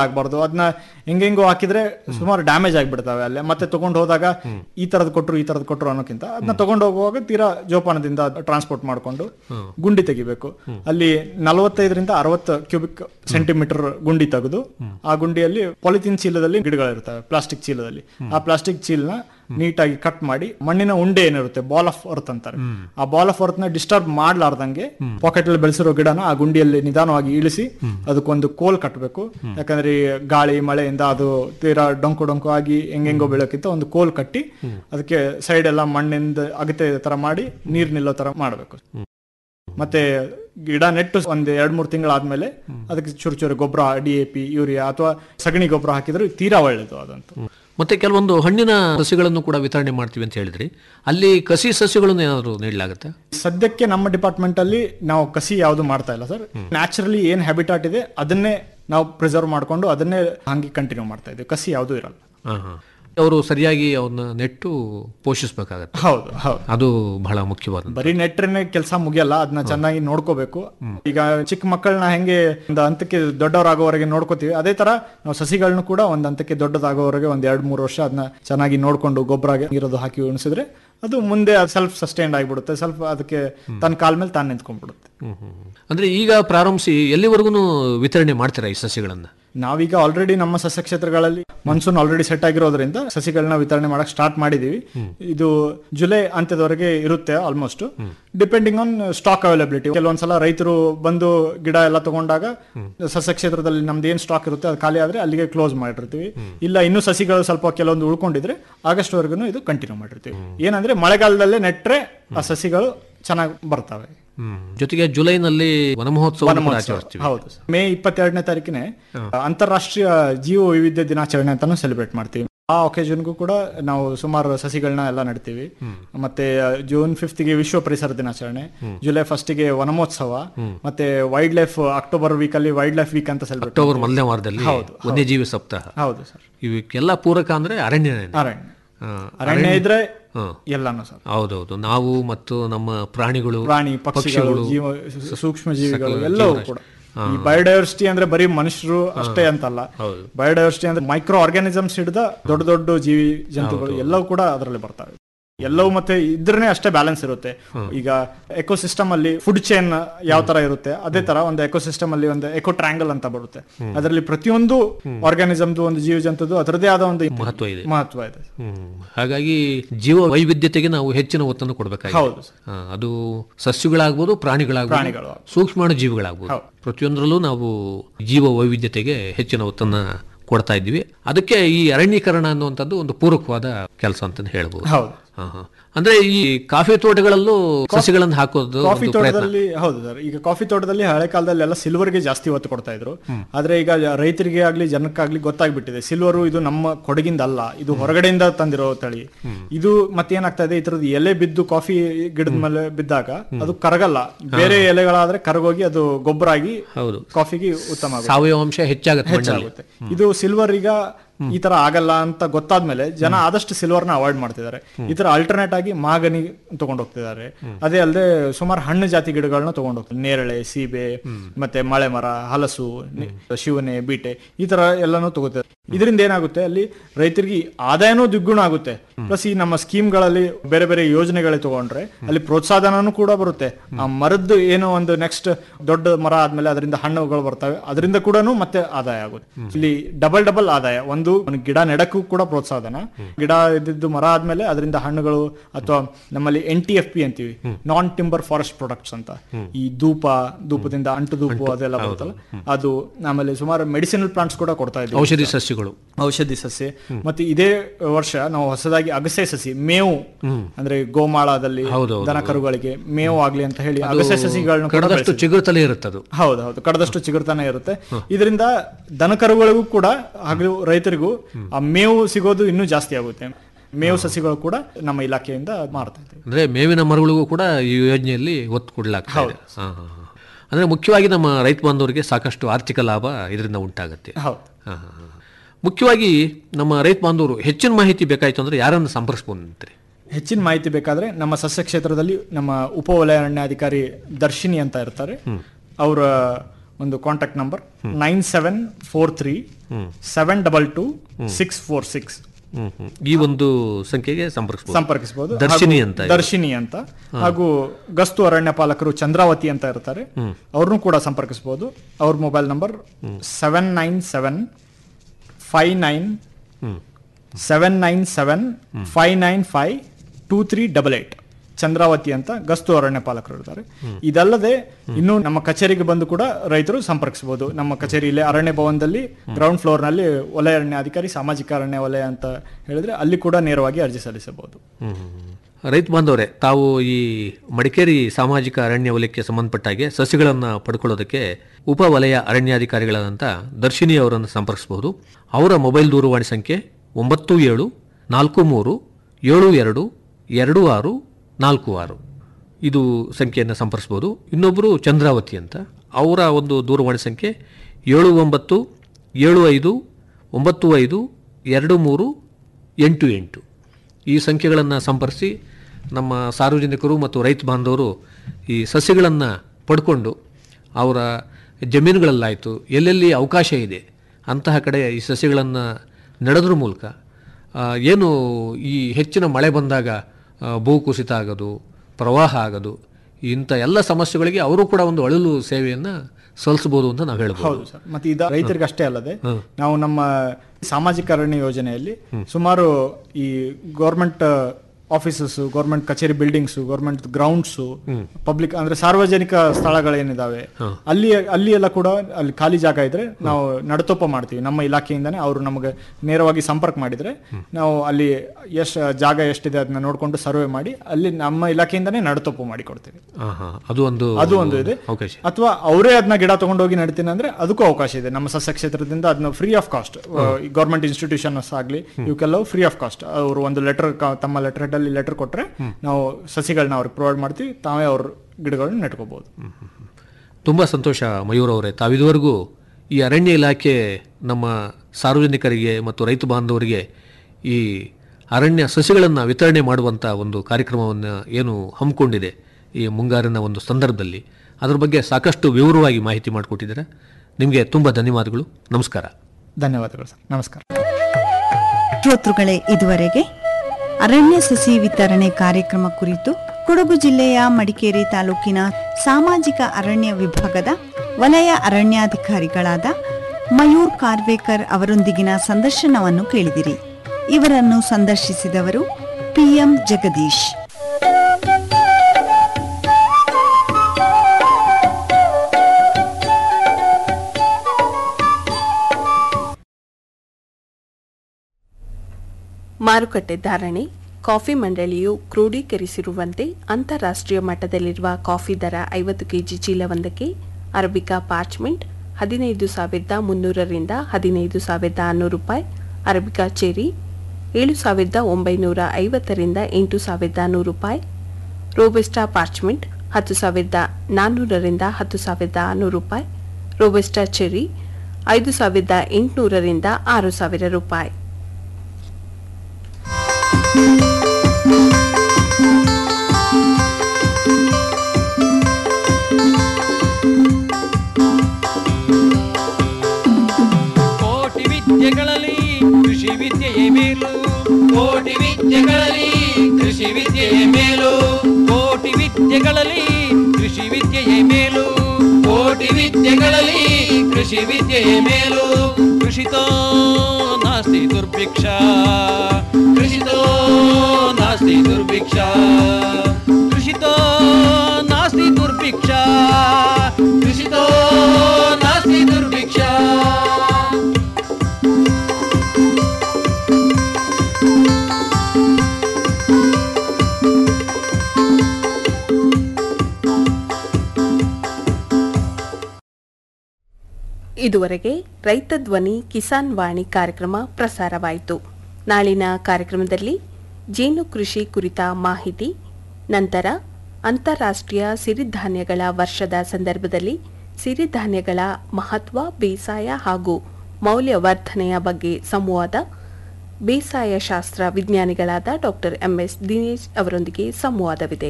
Speaker 14: ಆಗ್ಬಾರ್ದು ಅದನ್ನ ಹೆಂಗೆಂಗೋ ಹಾಕಿದ್ರೆ ಸುಮಾರು ಡ್ಯಾಮೇಜ್ ಆಗಿಬಿಡ್ತಾವೆ ಅಲ್ಲೇ ಮತ್ತೆ ತಗೊಂಡು ಹೋದಾಗ ಈ ತರದ್ ಕೊಟ್ರು ಈ ತರದ್ ಕೊಟ್ರು ಅನ್ನೋಕ್ಕಿಂತ ಅದನ್ನ ತಗೊಂಡು ಹೋಗುವಾಗ ತೀರಾ ಜೋಪಾನದಿಂದ ಟ್ರಾನ್ಸ್ಪೋರ್ಟ್ ಮಾಡ್ಕೊಂಡು ಗುಂಡಿ ತೆಗಿಬೇಕು ಅಲ್ಲಿ ನಲವತ್ತೈದರಿಂದ ಅರವತ್ತು ಕ್ಯೂಬಿಕ್ ಸೆಂಟಿಮೀಟರ್ ಗುಂಡಿ ತೆಗೆದು ಆ ಗುಂಡಿಯಲ್ಲಿ ಪಾಲಿಥಿನ್ ಚೀಲದಲ್ಲಿ ಗಿಡಗಳಿರ್ತವೆ ಪ್ಲಾಸ್ಟಿಕ್ ಚೀಲದಲ್ಲಿ ಆ ಪ್ಲಾಸ್ಟಿಕ್ ಚೀಲನ ನೀಟಾಗಿ ಕಟ್ ಮಾಡಿ ಮಣ್ಣಿನ ಉಂಡೆ ಏನಿರುತ್ತೆ ಬಾಲ್ ಆಫ್ ಅರ್ತ್ ಅಂತಾರೆ ಆ ಬಾಲ್ ಆಫ್ ಅರ್ತ್ ನ ಡಿಸ್ಟರ್ಬ್ ಮಾಡ್ಲಾರ್ದಂಗೆ ಪಾಕೆಟ್ ಅಲ್ಲಿ ಬೆಳೆಸಿರೋ ಗಿಡನ ಆ ಗುಂಡಿಯಲ್ಲಿ ನಿಧಾನವಾಗಿ ಇಳಿಸಿ ಅದಕ್ಕೊಂದು ಕೋಲ್ ಕಟ್ಟಬೇಕು ಯಾಕಂದ್ರೆ ಈ ಗಾಳಿ ಮಳೆಯಿಂದ ಅದು ತೀರಾ ಡೊಂಕು ಡೊಂಕು ಆಗಿ ಹೆಂಗೆಂಗೋ ಬೆಳೋಕ್ಕಿಂತ ಒಂದು ಕೋಲ್ ಕಟ್ಟಿ ಅದಕ್ಕೆ ಸೈಡ್ ಎಲ್ಲ ಮಣ್ಣಿಂದ ಅಗತ್ಯ ತರ ಮಾಡಿ ನೀರ್ ನಿಲ್ಲೋ ತರ ಮಾಡಬೇಕು ಮತ್ತೆ ಗಿಡ ನೆಟ್ಟು ಒಂದ್ ಎರಡ್ ಮೂರ್ ತಿಂಗಳಾದ್ಮೇಲೆ ಅದಕ್ಕೆ ಚೂರು ಚೂರು ಗೊಬ್ಬರ ಡಿ ಎ ಪಿ ಯೂರಿಯಾ ಅಥವಾ ಸಗಣಿ ಗೊಬ್ಬರ ಹಾಕಿದ್ರೆ ತೀರಾ ಒಳ್ಳೇದು ಅದಂತೂ
Speaker 13: ಮತ್ತೆ ಕೆಲವೊಂದು ಹಣ್ಣಿನ ಸಸಿಗಳನ್ನು ಕೂಡ ವಿತರಣೆ ಮಾಡ್ತೀವಿ ಅಂತ ಹೇಳಿದ್ರಿ ಅಲ್ಲಿ ಕಸಿ ಸಸಿಗಳನ್ನು ಏನಾದರೂ ನೀಡಲಾಗುತ್ತೆ
Speaker 14: ಸದ್ಯಕ್ಕೆ ನಮ್ಮ ಡಿಪಾರ್ಟ್ಮೆಂಟ್ ಅಲ್ಲಿ ನಾವು ಕಸಿ ಯಾವುದು ಮಾಡ್ತಾ ಇಲ್ಲ ಸರ್ ನ್ಯಾಚುರಲಿ ಏನ್ ಹ್ಯಾಬಿಟಾಟ್ ಇದೆ ಅದನ್ನೇ ನಾವು ಪ್ರಿಸರ್ವ್ ಮಾಡ್ಕೊಂಡು ಅದನ್ನೇ ಹಂಗೆ ಕಂಟಿನ್ಯೂ ಮಾಡ್ತಾ ಇದ್ದೀವಿ ಕಸಿ ಯಾವುದು ಇರಲ್ಲ
Speaker 13: ಅವರು ಸರಿಯಾಗಿ ಅವನ್ನ ನೆಟ್ಟು ಪೋಷಿಸಬೇಕಾಗತ್ತೆ
Speaker 14: ಹೌದು ಹೌದು
Speaker 13: ಅದು ಬಹಳ ಮುಖ್ಯವಾದ
Speaker 14: ಬರೀ ನೆಟ್ರೇನೆ ಕೆಲಸ ಮುಗಿಯಲ್ಲ ಅದನ್ನ ಚೆನ್ನಾಗಿ ನೋಡ್ಕೋಬೇಕು ಈಗ ಚಿಕ್ಕ ಮಕ್ಕಳನ್ನ ಹೆಂಗೆ ಒಂದು ಹಂತಕ್ಕೆ ದೊಡ್ಡವರಾಗೋವರೆಗೆ ನೋಡ್ಕೋತೀವಿ ಅದೇ ತರ ನಾವು ಸಸಿಗಳನ್ನ ಕೂಡ ಒಂದ್ ಹಂತಕ್ಕೆ ದೊಡ್ಡದಾಗೋವರೆಗೆ ಒಂದ್ ಎರಡ್ ಮೂರು ವರ್ಷ ಅದನ್ನ ಚೆನ್ನಾಗಿ ನೋಡ್ಕೊಂಡು ಗೊಬ್ಬರ ಇರೋದು ಹಾಕಿ ಉಣಿಸಿದ್ರೆ ಅದು ಮುಂದೆ ಸೆಲ್ಫ್ ಸಸ್ಟೈನ್ಡ್ ಆಗಿಬಿಡುತ್ತೆ ಸ್ವಲ್ಪ ಅದಕ್ಕೆ ತನ್ನ ಕಾಲ ಮೇಲೆ ತಾನು ನಿಂತ್ಕೊಂಡ್ಬಿಡುತ್ತೆ
Speaker 13: ಅಂದ್ರೆ ಈಗ ಪ್ರಾರಂಭಿಸಿ ಎಲ್ಲಿವರೆಗೂ ವಿತರಣೆ ಮಾಡ್ತೀರಾ ಈ ಸಸಿಗಳನ್ನ
Speaker 14: ನಾವೀಗ ಆಲ್ರೆಡಿ ನಮ್ಮ ಸಸ್ಯ ಕ್ಷೇತ್ರಗಳಲ್ಲಿ ಮನ್ಸೂನ್ ಆಲ್ರೆಡಿ ಸೆಟ್ ಆಗಿರೋದ್ರಿಂದ ಸಸಿಗಳನ್ನ ವಿತರಣೆ ಮಾಡಕ್ ಸ್ಟಾರ್ಟ್ ಮಾಡಿದೀವಿ ಇದು ಜುಲೈ ಅಂತ್ಯದವರೆಗೆ ಇರುತ್ತೆ almost depending on stock availability ಕೆಲವೊಂದ್ಸಲ ರೈತರು ಬಂದು ಗಿಡ ಎಲ್ಲ ತಗೊಂಡಾಗ ಸಸ್ಯ ಕ್ಷೇತ್ರದಲ್ಲಿ ನಮ್ದು ಏನ್ ಸ್ಟಾಕ್ ಇರುತ್ತೆ ಅದು ಖಾಲಿ ಆದ್ರೆ ಅಲ್ಲಿಗೆ ಕ್ಲೋಸ್ ಮಾಡಿರ್ತೀವಿ ಇಲ್ಲ ಇನ್ನೂ ಸಸಿಗಳು ಸ್ವಲ್ಪ ಕೆಲವೊಂದು ಉಳ್ಕೊಂಡಿದ್ರೆ ಆಗಸ್ಟ್ ವರೆಗೂ ಇದು ಕಂಟಿನ್ಯೂ ಮಾಡಿರ್ತೀವಿ ಏನಂದ್ರೆ ಮಳೆಗಾಲದಲ್ಲೇ ನೆಟ್ರೆ ಆ ಸಸಿಗಳು ಚೆನ್ನಾಗಿ ಬರ್ತವೆ
Speaker 13: ಜೊತೆಗೆ ಜುಲೈನಲ್ಲಿ ವನ ಮಹೋತ್ಸವ
Speaker 14: ವನಮಹೋತ್ಸವ.
Speaker 13: ಆಚರಿಸ್ತೀವಿ
Speaker 14: ಹೌದು ಸರ್. ಮೇ ಇಪ್ಪತ್ತೆರಡನೇ ತಾರೀಕಿನೇ ಅಂತಾರಾಷ್ಟ್ರೀಯ ಜೀವ ವೈವಿಧ್ಯ ದಿನಾಚರಣೆ ಅಂತಾನು ಸೆಲೆಬ್ರೇಟ್ ಮಾಡ್ತೀವಿ ಆ ಒಕೇಶನ್ಗೂ ಕೂಡ ನಾವು ಸುಮಾರು ಸಸಿಗಳನ್ನ ಎಲ್ಲ ನಡ್ತೀವಿ ಮತ್ತೆ ಜೂನ್ ಫಿಫ್ತ್ ಗೆ ವಿಶ್ವ ಪರಿಸರ ದಿನಾಚರಣೆ ಜುಲೈ ಫಸ್ಟ್ ಗೆ ವನಮೋತ್ಸವ ಮತ್ತೆ ವೈಲ್ಡ್ ಲೈಫ್ ಅಕ್ಟೋಬರ್ ವೀಕ್ ಅಲ್ಲಿ ವೈಲ್ಡ್ ಲೈಫ್ ವೀಕ್ ಅಂತ ಸೆಲೆಬ್ರೇಟ್
Speaker 13: ಅಕ್ಟೋಬರ್ ಮೊದಲನೇ ವಾರದಲ್ಲಿ
Speaker 14: ಹೌದು ಹೌದು.
Speaker 13: ವನ್ಯಜೀವಿ ಸಪ್ತಾಹ
Speaker 14: ಹೌದು ಸರ್
Speaker 13: ಇವಕ್ಕೆಲ್ಲ ಪೂರಕ ಅಂದ್ರೆ ಅರಣ್ಯ
Speaker 14: ಅರಣ್ಯ ಅರಣ್ಯ ಇದ್ರೆ ಎಲ್ಲಾನು ಸರ್
Speaker 13: ಹೌದೌದು ನಾವು ಮತ್ತು ನಮ್ಮ ಪ್ರಾಣಿಗಳು
Speaker 14: ಪ್ರಾಣಿ ಪಕ್ಷಿಗಳು ಜೀವ ಸೂಕ್ಷ್ಮ ಜೀವಿಗಳು
Speaker 13: ಸಕಲ
Speaker 14: ಎಲ್ಲವೂ
Speaker 13: ಜೀವರಾಶಿ.
Speaker 14: ಕೂಡ ಈ ಬಯೋಡೈವರ್ಸಿಟಿ ಅಂದ್ರೆ ಬರೀ ಮನುಷ್ಯರು ಅಷ್ಟೇ ಅಂತಲ್ಲ
Speaker 13: ಹೌದು.
Speaker 14: ಬಯೋಡೈವರ್ಸಿಟಿ ಅಂದ್ರೆ ಮೈಕ್ರೋ ಆರ್ಗಾನಿಸಮ್ಸ್ ಹಿಡಿದ ದೊಡ್ಡ ದೊಡ್ಡ ಜೀವಿ ಜಂತುಗಳು ಎಲ್ಲವೂ ಕೂಡ ಅದರಲ್ಲಿ ಬರ್ತವೆ ಎಲ್ಲವೂ ಮತ್ತೆ ಇದ್ರನೇ ಅಷ್ಟೇ ಬ್ಯಾಲೆನ್ಸ್ ಇರುತ್ತೆ ಈಗ ಎಕೋಸಿಸ್ಟಮ್ ಅಲ್ಲಿ ಫುಡ್ ಚೈನ್ ಯಾವ ತರ ಇರುತ್ತೆ ಅದೇ ತರ ಒಂದು ಎಕೋಸಿಸ್ಟಮ್ ಅಲ್ಲಿ ಒಂದು ಎಕೋ ಟ್ರ್ಯಾಂಗಲ್ ಅಂತ ಬರುತ್ತೆ ಅದರಲ್ಲಿ ಪ್ರತಿಯೊಂದು ಆರ್ಗಾನಿಸಮ್ದು ಒಂದು ಜೀವ ಜಂತುದು ಅದರದೇ ಆದ ಒಂದು
Speaker 13: ಮಹತ್ವ ಇದೆ
Speaker 14: ಮಹತ್ವ ಇದೆ
Speaker 13: ಹ್ಮ್. ಹಾಗಾಗಿ ಜೀವ ವೈವಿಧ್ಯತೆಗೆ ನಾವು ಹೆಚ್ಚಿನ ಒತ್ತನ್ನು ಕೊಡಬೇಕಾಗಿದೆ
Speaker 14: ಹೌದು
Speaker 13: ಹಾ, ಅದು ಸಸ್ಯಗಳಾಗ್ಬೋದು ಪ್ರಾಣಿಗಳಾಗ್ಬೋದು
Speaker 14: ಪ್ರಾಣಿಗಳು.
Speaker 13: ಸೂಕ್ಷ್ಮಾಣು ಜೀವಿಗಳಾಗ್ಬೋದು
Speaker 14: ಹೌದು.
Speaker 13: ಪ್ರತಿಯೊಂದರಲ್ಲೂ ನಾವು ಜೀವ ವೈವಿಧ್ಯತೆಗೆ ಹೆಚ್ಚಿನ ಒತ್ತನ್ನ ಕೊಡ್ತಾ ಇದ್ದೀವಿ ಅದಕ್ಕೆ ಈ ಅರಣ್ಯೀಕರಣ ಅನ್ನುವಂಥದ್ದು ಒಂದು ಪೂರಕವಾದ ಕೆಲಸ ಅಂತ ಹೇಳ್ಬೋದು
Speaker 14: ಹೌದು
Speaker 13: ಹಾ, ಹಾ. ಅಂದ್ರೆ ಈ ಕಾಫಿ ತೋಟಗಳಲ್ಲೂ ಸಸಿಗಳನ್ನು ಹಾಕೋದು
Speaker 14: ಕಾಫಿ
Speaker 13: ಒಂದು ಪ್ರಯತ್ನ
Speaker 14: ತೋಟದಲ್ಲಿ ಹೌದು ಸರ್ ಈಗ ಕಾಫಿ ತೋಟದಲ್ಲಿ ಹಳೆ ಕಾಲದಲ್ಲಿ ಎಲ್ಲ ಸಿಲ್ವರ್ಗೆ ಜಾಸ್ತಿ ಒತ್ತು ಕೊಡ್ತಾ ಇದ್ರು ಆದ್ರೆ ಈಗ ರೈತರಿಗೆ ಆಗ್ಲಿ ಜನಕ್ಕಾಗ್ಲಿ ಗೊತ್ತಾಗ್ಬಿಟ್ಟಿದೆ ಸಿಲ್ವರು ಇದು ನಮ್ಮ ಕೊಡಗಿಂದ ಅಲ್ಲ ಇದು ಹೊರಗಡೆಯಿಂದ ತಂದಿರೋ ತಳಿ ಇದು ಮತ್ತೇನಾಗ್ತಾ ಇದೆ ಈ ತರದ್ದು ಎಲೆ ಬಿದ್ದು ಕಾಫಿ ಗಿಡದ ಮೇಲೆ ಬಿದ್ದಾಗ ಅದು ಕರಗಲ್ಲ ಬೇರೆ ಎಲೆಗಳಾದ್ರೆ ಕರಗೋಗಿ ಅದು ಗೊಬ್ಬರ ಆಗಿ
Speaker 13: ಹೌದು
Speaker 14: ಕಾಫಿಗೆ ಉತ್ತಮ ಆಗುತ್ತೆ.
Speaker 13: ಸಾವಯವ ಅಂಶ ಹೆಚ್ಚಾಗುತ್ತೆ ಮಣ್ಣಲ್ಲಿ.
Speaker 14: ಹೆಚ್ಚಾಗುತ್ತೆ ಇದು ಸಿಲ್ವರ್ ಈಗ ಈ ತರ ಆಗಲ್ಲ ಅಂತ ಗೊತ್ತಾದ್ಮೇಲೆ ಜನ ಆದಷ್ಟು ಸಿಲ್ವರ್ ನ ಅವಾಯ್ಡ್ ಮಾಡ್ತಿದ್ದಾರೆ ಈ ತರ ಅಲ್ಟರ್ನೇಟ್ ಆಗಿ ಮಾಗನಿ ತಗೊಂಡ್ ಹೋಗ್ತಿದ್ದಾರೆ ಅದೇ ಅಲ್ಲದೆ ಸುಮಾರು ಹಣ್ಣು ಜಾತಿ ಗಿಡಗಳನ್ನ ತಗೊಂಡ್ ಹೋಗ್ತಾರೆ ನೇರಳೆ ಸೀಬೆ ಮತ್ತೆ ಮಳೆ ಮರ ಹಲಸು ನಿ- ಶಿವನೆ ಬೀಟೆ ಈ ತರ ಎಲ್ಲಾನು ತಗೋತಾರೆ ಇದರಿಂದ ಏನಾಗುತ್ತೆ ಅಲ್ಲಿ ರೈತರಿಗೆ ಆದಾಯನೂ ದ್ವಿಗುಣ ಆಗುತ್ತೆ ಪ್ಲಸ್ ಈ ನಮ್ಮ ಸ್ಕೀಮ್ಗಳಲ್ಲಿ ಬೇರೆ ಬೇರೆ ಯೋಜನೆಗಳೇ ತಗೊಂಡ್ರೆ ಅಲ್ಲಿ ಪ್ರೋತ್ಸಾಹನೂ ಕೂಡ ಬರುತ್ತೆ ಆ ಮರದ್ದು ಏನೋ ಒಂದು ನೆಕ್ಸ್ಟ್ ದೊಡ್ಡ ಮರ ಆದ್ಮೇಲೆ ಅದರಿಂದ ಹಣ್ಣುಗಳು ಬರ್ತವೆ ಅದರಿಂದ ಕೂಡ ಮತ್ತೆ ಆದಾಯ ಆಗುತ್ತೆ ಇಲ್ಲಿ ಡಬಲ್ ಡಬಲ್ ಆದಾಯ ಒಂದು ಒಂದು ಗಿಡ ನೆಡಕ್ಕೂ ಕೂಡ ಪ್ರೋತ್ಸಾಹನ ಗಿಡ ಇದ್ದಿದ್ದು ಮರ ಆದ್ಮೇಲೆ ಅದರಿಂದ ಹಣ್ಣುಗಳು ಅಥವಾ ನಮ್ಮಲ್ಲಿ ಎನ್ ಟಿ ಎಫ್ ಪಿ ಅಂತೀವಿ ನಾನ್ ಟಿಂಬರ್ ಫಾರೆಸ್ಟ್ ಪ್ರಾಡಕ್ಟ್ಸ್ ಅಂತ ಈ ಧೂಪ ಧೂಪದಿಂದ ಅಂಟು ಧೂಪು ಅದೆಲ್ಲ ಬರುತ್ತಲ್ಲ ಅದು ಆಮೇಲೆ ಸುಮಾರು ಮೆಡಿಸಿನಲ್ ಪ್ಲಾಂಟ್ಸ್ ಕೂಡ ಕೊಡ್ತಾ ಇದ್ದೀವಿ
Speaker 13: ಔಷಧಿ ಸಸ್ಯಗಳು
Speaker 14: ಔಷಧಿ ಸಸ್ಯ ಮತ್ತೆ ಇದೇ ವರ್ಷ ನಾವು ಹೊಸದಾಗಿ ಅಗಸೆ ಸಸಿ ಮೇವು ಅಂದ್ರೆ ಗೋಮಾಳದಲ್ಲಿ
Speaker 13: ಹೌದೌದು.
Speaker 14: ದನ ಕರುಗಳಿಗೆ ಮೇವು ಆಗ್ಲಿ ಅಂತ ಹೇಳಿ
Speaker 13: ಅದು
Speaker 14: ಅಗಸೆ ಸಸಿಗಳನ್ನ ಕೂಡ
Speaker 13: ಕಡದಷ್ಟು
Speaker 14: ಬೆಳೆಸಿದ್ವಿ.
Speaker 13: ಚಿಗುರ್ತಲೇ ಇರುತ್ತೆ ಅದು
Speaker 14: ಹೌದು ಹೌದು ಕಡದಷ್ಟು ಚಿಗುರ್ತಾನೆ ಇರುತ್ತೆ ಇದರಿಂದ ದನ ಕರುಗಳಿಗೂ ಕೂಡ ಹಾಗೂ ರೈತರಿಗೂ ಆ ಮೇವು ಸಿಗೋದು ಇನ್ನೂ ಜಾಸ್ತಿ ಆಗುತ್ತೆ ಮೇವು ಸಸಿಗಳು ಕೂಡ ನಮ್ಮ ಇಲಾಖೆಯಿಂದ ಮಾರ್ತಾ ಇದ್ದೀವಿ
Speaker 13: ಅಂದ್ರೆ ಮೇವಿನ ಮರಗಳಿಗೂ ಕೂಡ ಈ ಯೋಜನೆಯಲ್ಲಿ ಒತ್ತು ಕೊಡಲಾಗ್ತಾ ಇದೆ ಹಾ, ಹಾ, ಹಾ. ಅಂದ್ರೆ ಮುಖ್ಯವಾಗಿ ನಮ್ಮ ರೈತ ಬಾಂಧವರಿಗೆ ಸಾಕಷ್ಟು ಆರ್ಥಿಕ ಲಾಭ ಇದರಿಂದ ಉಂಟಾಗುತ್ತೆ
Speaker 14: ಹೌದು
Speaker 13: ಹಾ, ಹಾ, ಹಾ. ಮುಖ್ಯವಾಗಿ ನಮ್ಮ ರೈತ ಬಾಂಧವರು ಹೆಚ್ಚಿನ ಮಾಹಿತಿ ಬೇಕಾಯ್ತು ಅಂದ್ರೆ ಯಾರನ್ನು ಸಂಪರ್ಸ್ಬೋದು ಅಂತೀರಿ
Speaker 14: ಹೆಚ್ಚಿನ ಮಾಹಿತಿ ಬೇಕಾದ್ರೆ ನಮ್ಮ ಸಸ್ಯ ಕ್ಷೇತ್ರದಲ್ಲಿ ನಮ್ಮ ಉಪ ವಲಯ ಅರಣ್ಯಾಧಿಕಾರಿ ದರ್ಶಿನಿ ಅಂತ ಇರ್ತಾರೆ ಅವರ ಒಂದು contact number nine seven four three seven double two six four six
Speaker 13: hmm, hmm. ಈ ಒಂದು ಸಂಖ್ಯೆಗೆ ಸಂಪರ್ಕಿಸಬಹುದು
Speaker 14: ಸಂಪರ್ಕಿಸಬಹುದು
Speaker 13: ದರ್ಶಿನಿ
Speaker 14: ಹಾಗೂ
Speaker 13: ಅಂತ ಇದೆ.
Speaker 14: ದರ್ಶಿನಿ ಅಂತ ಹಾಗೂ ಗಸ್ತು ಅರಣ್ಯ ಪಾಲಕರು ಚಂದ್ರಾವತಿ ಅಂತ ಇರ್ತಾರೆ
Speaker 13: ಹ್ಮ್.
Speaker 14: ಅವ್ರನ್ನೂ ಕೂಡ ಸಂಪರ್ಕಿಸಬಹುದು ಅವ್ರ mobile number seven nine seven five nine
Speaker 13: hmm.
Speaker 14: Seven nine seven five nine five two three double eight Chandravathi ಅಂತ ಗಸ್ತು ಅರಣ್ಯ ಪಾಲಕರು ಇರ್ತಾರೆ ಇದಲ್ಲದೆ ಇನ್ನು ನಮ್ಮ ಕಚೇರಿಗೆ ಬಂದು ಕೂಡ ರೈತರು ಸಂಪರ್ಕಿಸಬಹುದು ನಮ್ಮ ಕಚೇರಿಯಲ್ಲಿ ಅರಣ್ಯ ಭವನದಲ್ಲಿ ಗ್ರೌಂಡ್ ಫ್ಲೋರ್ ನಲ್ಲಿ ವಲಯ ಅರಣ್ಯಾಧಿಕಾರಿ ಸಾಮಾಜಿಕ ಅರಣ್ಯ ವಲಯ ಅಂತ ಹೇಳಿದ್ರೆ ಅಲ್ಲಿ ಕೂಡ ನೇರವಾಗಿ ಅರ್ಜಿ ಸಲ್ಲಿಸಬಹುದು
Speaker 13: ಹ್ಮ್. ರೈತ ಬಾಂಧವರೇ ತಾವು ಈ ಮಡಿಕೇರಿ ಸಾಮಾಜಿಕ ಅರಣ್ಯ ವಲಯಕ್ಕೆ ಸಂಬಂಧಪಟ್ಟ ಹಾಗೆ ಸಸಿಗಳನ್ನು ಪಡ್ಕೊಳ್ಳೋದಕ್ಕೆ ಉಪ ವಲಯ ಅರಣ್ಯಾಧಿಕಾರಿಗಳಾದಂಥ ದರ್ಶಿನಿ ಅವರನ್ನು ಸಂಪರ್ಕಿಸಬಹುದು ಅವರ ಮೊಬೈಲ್ ದೂರವಾಣಿ ಸಂಖ್ಯೆ ಒಂಬತ್ತು ಏಳು ನಾಲ್ಕು ಮೂರು ಏಳು ಎರಡು ಎರಡು ಆರು ನಾಲ್ಕು ಆರು ಇದು ಸಂಖ್ಯೆಯನ್ನು ಸಂಪರ್ಕಿಸ್ಬೋದು ಇನ್ನೊಬ್ಬರು ಚಂದ್ರಾವತಿ ಅಂತ ಅವರ ಒಂದು ದೂರವಾಣಿ ಸಂಖ್ಯೆ ಏಳು ಒಂಬತ್ತು ಏಳು ಐದು ಒಂಬತ್ತು ಐದು ಎರಡು ಮೂರು ಎಂಟು ಎಂಟು ಈ ಸಂಖ್ಯೆಗಳನ್ನು ಸಂಪರ್ಕಿಸಿ ನಮ್ಮ ಸಾರ್ವಜನಿಕರು ಮತ್ತು ರೈತ ಬಾಂಧವರು ಈ ಸಸ್ಯಗಳನ್ನು ಪಡ್ಕೊಂಡು ಅವರ ಜಮೀನುಗಳಲ್ಲಾಯಿತು ಎಲ್ಲೆಲ್ಲಿ ಅವಕಾಶ ಇದೆ ಅಂತಹ ಕಡೆ ಈ ಸಸ್ಯಗಳನ್ನು ನೆಡೋದ್ರ ಮೂಲಕ ಆ, ಏನು ಈ ಹೆಚ್ಚಿನ ಮಳೆ ಬಂದಾಗ ಆ, ಭೂಕುಸಿತ ಆಗೋದು ಪ್ರವಾಹ ಆಗೋದು ಇಂಥ ಎಲ್ಲ ಸಮಸ್ಯೆಗಳಿಗೆ ಅವರು ಕೂಡ ಒಂದು ಅಳಲು ಸೇವೆಯನ್ನು ಸಲ್ಲಿಸಬಹುದು ಅಂತ ನಾವು ಹೇಳ್ಬೋದು
Speaker 14: ಹೌದು ಸರ್ ಮತ್ತೆ ಇದು ರೈತರಿಗೆ ಅಷ್ಟೇ ಅಲ್ಲದೆ ನಾವು ನಮ್ಮ ಸಾಮಾಜಿಕ ಅರಣ್ಯ ಯೋಜನೆಯಲ್ಲಿ ಸುಮಾರು ಈ ಗೌರ್ಮೆಂಟ್ ಆಫೀಸಸ್ ಗೌರ್ಮೆಂಟ್ ಕಚೇರಿ ಬಿಲ್ಡಿಂಗ್ಸ್ ಗೌರ್ಮೆಂಟ್ ಗ್ರೌಂಡ್ಸ್ ಪಬ್ಲಿಕ್ ಅಂದ್ರೆ ಸಾರ್ವಜನಿಕ ಸ್ಥಳಗಳೇನಿದಾವೆ ಅಲ್ಲಿ ಅಲ್ಲಿ ಎಲ್ಲ ಕೂಡ ಅಲ್ಲಿ ಖಾಲಿ ಜಾಗ ಇದ್ರೆ ನಾವು ನಡತೋಪ ಮಾಡ್ತೀವಿ ನಮ್ಮ ಇಲಾಖೆಯಿಂದಾನೆ ಅವರು ನಮಗೆ ನೇರವಾಗಿ ಸಂಪರ್ಕ ಮಾಡಿದ್ರೆ ನಾವು ಅಲ್ಲಿ ಎಷ್ಟು ಜಾಗ ಎಷ್ಟಿದೆ ಅದನ್ನ ನೋಡ್ಕೊಂಡು ಸರ್ವೆ ಮಾಡಿ ಅಲ್ಲಿ ನಮ್ಮ ಇಲಾಖೆಯಿಂದಾನೇ ನಡತೋಪ ಮಾಡಿ ಕೊಡ್ತೀವಿ
Speaker 13: ಹಾಂ ಹಾಂ ಅದು ಒಂದು
Speaker 14: ಅದು ಒಂದು ಇದೆ
Speaker 13: ಅವಕಾಶ
Speaker 14: ಅಥವಾ ಅವರೇ ಅದನ್ನ ಗಿಡ ತಗೊಂಡೋಗಿ ನಡ್ತೀನಿ ಅಂದ್ರೆ ಅದಕ್ಕೂ ಅವಕಾಶ ಇದೆ ನಮ್ಮ ಸಸ್ಯ ಕ್ಷೇತ್ರದಿಂದ ಅದನ್ನ free of cost government institutions ಆಗಲಿ ಇವಕ್ಕೆಲ್ಲವೂ ಫ್ರೀ ಆಫ್ ಕಾಸ್ಟ್ ಅವರು ಒಂದು ಲೆಟರ್ ತಮ್ಮ ಲೆಟರ್ ಹೆಡ್ ಅಲ್ಲಿ ಲೆಟರ್ ಕೊಟ್ರೆ ನಾವು ಸಸಿಗಳನ್ನ ಅವ್ರಿಗೆ ಪ್ರೊವೈಡ್ ಮಾಡ್ತೀವಿ ತಾವೇ ಅವ್ರ ಗಿಡಗಳನ್ನ ನೆಟ್ಕೋಬಹುದು
Speaker 13: ತುಂಬ ಸಂತೋಷ ಮಯೂರ್ ಅವರೇ ತಾವಿದುವರೆಗೂ ಈ ಅರಣ್ಯ ಇಲಾಖೆ ನಮ್ಮ ಸಾರ್ವಜನಿಕರಿಗೆ ಮತ್ತು ರೈತ ಬಾಂಧವರಿಗೆ ಈ ಅರಣ್ಯ ಸಸಿಗಳನ್ನು ವಿತರಣೆ ಮಾಡುವಂಥ ಒಂದು ಕಾರ್ಯಕ್ರಮವನ್ನು ಏನು ಹಮ್ಮಿಕೊಂಡಿದೆ ಈ ಮುಂಗಾರಿನ ಒಂದು ಸಂದರ್ಭದಲ್ಲಿ ಅದ್ರ ಬಗ್ಗೆ ಸಾಕಷ್ಟು ವಿವರವಾಗಿ ಮಾಹಿತಿ ಮಾಡಿಕೊಟ್ಟಿದ್ದೀರಾ ನಿಮಗೆ ತುಂಬ ಧನ್ಯವಾದಗಳು ನಮಸ್ಕಾರ
Speaker 14: ಧನ್ಯವಾದಗಳು ಸರ್ ನಮಸ್ಕಾರ
Speaker 11: ಶ್ರೋತೃಗಳೇ ಇದುವರೆಗೆ ಅರಣ್ಯ ಸಸಿ ವಿತರಣೆ ಕಾರ್ಯಕ್ರಮ ಕುರಿತು ಕೊಡಗು ಜಿಲ್ಲೆಯ ಮಡಿಕೇರಿ ತಾಲೂಕಿನ ಸಾಮಾಜಿಕ ಅರಣ್ಯ ವಿಭಾಗದ ವಲಯ ಅರಣ್ಯಾಧಿಕಾರಿಗಳಾದ ಮಯೂರ್ ಕಾರ್ವೇಕರ್ ಅವರೊಂದಿಗಿನ ಸಂದರ್ಶನವನ್ನು ಕೇಳಿದಿರಿ ಇವರನ್ನು ಸಂದರ್ಶಿಸಿದವರು ಪಿಎಂ ಜಗದೀಶ್
Speaker 3: ಮಾರುಕಟ್ಟೆ ಧಾರಣೆ ಕಾಫಿ ಮಂಡಳಿಯು ಕ್ರೋಢೀಕರಿಸಿರುವಂತೆ ಅಂತಾರಾಷ್ಟ್ರೀಯ ಮಟ್ಟದಲ್ಲಿರುವ ಕಾಫಿ ದರ ಐವತ್ತು ಕೆಜಿ ಚೀಲವೊಂದಕ್ಕೆ ಅರಬಿಕಾ ಪಾರ್ಚ್ಮೆಂಟ್ ಹದಿನೈದು ಸಾವಿರದ ಮುನ್ನೂರರಿಂದ ಹದಿನೈದು ಸಾವಿರದ ಆರುನೂರು ರೂಪಾಯಿ ಅರಬಿಕಾ ಚೆರಿ ಏಳು ಸಾವಿರದ ಒಂಬೈನೂರ ಐವತ್ತರಿಂದ ಎಂಟು ಸಾವಿರದ ನೂರು ರೂಪಾಯಿ ರೋಬೆಸ್ಟಾ ಪಾರ್ಚ್ಮೆಂಟ್ ಹತ್ತು ಸಾವಿರದ ನಾನ್ನೂರರಿಂದ ಹತ್ತು ಸಾವಿರದ ಆರುನೂರು ರೂಪಾಯಿ ರೋಬೆಸ್ಟಾ ಚೆರಿ ಐದು ಸಾವಿರದ ಎಂಟುನೂರರಿಂದ ಆರು ಸಾವಿರ ರೂಪಾಯಿ
Speaker 4: ಕೋಟಿ ವಿದ್ಯೆಗಳಲ್ಲಿ ಕೃಷಿ ವಿದ್ಯೆಯೇ ಮೇಲು ಕೋಟಿ ವಿದ್ಯೆಗಳಲ್ಲಿ ಕೃಷಿ ವಿದ್ಯೆಯೇ ಮೇಲು ಕೋಟಿ ವಿದ್ಯೆಗಳಲ್ಲಿ ಕೃಷಿ ವಿದ್ಯೆಯೇ ಮೇಲು ಕೋಟಿ ವಿದ್ಯೆಗಳಲ್ಲಿ ಕೃಷಿ ವಿದ್ಯೆಯೇ ಮೇಲು ಕೃಷಿತೋ ನಾಸ್ತಿ ದುರ್ಭಿಕ್ಷ ಕೃಷಿತೋ ನಾಸ್ತಿ ದುರ್ಭಿಕ್ಷ ಕೃಷಿತೋ ನಾಸ್ತಿ ದುರ್ಭಿಕ್ಷ ಕೃಷಿತೋ ನಾಸ್ತಿ ದುರ್ಭಿಕ್ಷ
Speaker 3: ಇದುವರೆಗೆ ರೈತ ಧ್ವನಿ ಕಿಸಾನ್ ವಾಣಿ ಕಾರ್ಯಕ್ರಮ ಪ್ರಸಾರವಾಯಿತು ನಾಳಿನ ಕಾರ್ಯಕ್ರಮದಲ್ಲಿ ಜೇನು ಕೃಷಿ ಕುರಿತ ಮಾಹಿತಿ ನಂತರ ಅಂತಾರಾಷ್ಟ್ರೀಯ ಸಿರಿಧಾನ್ಯಗಳ ವರ್ಷದ ಸಂದರ್ಭದಲ್ಲಿ ಸಿರಿಧಾನ್ಯಗಳ ಮಹತ್ವ ಬೇಸಾಯ ಹಾಗೂ ಮೌಲ್ಯವರ್ಧನೆಯ ಬಗ್ಗೆ ಸಂವಾದ ಬೇಸಾಯ ಶಾಸ್ತ್ರ ವಿಜ್ಞಾನಿಗಳಾದ ಡಾಕ್ಟರ್ ಎಂಎಸ್ ದಿನೇಶ್ ಅವರೊಂದಿಗೆ ಸಂವಾದವಿದೆ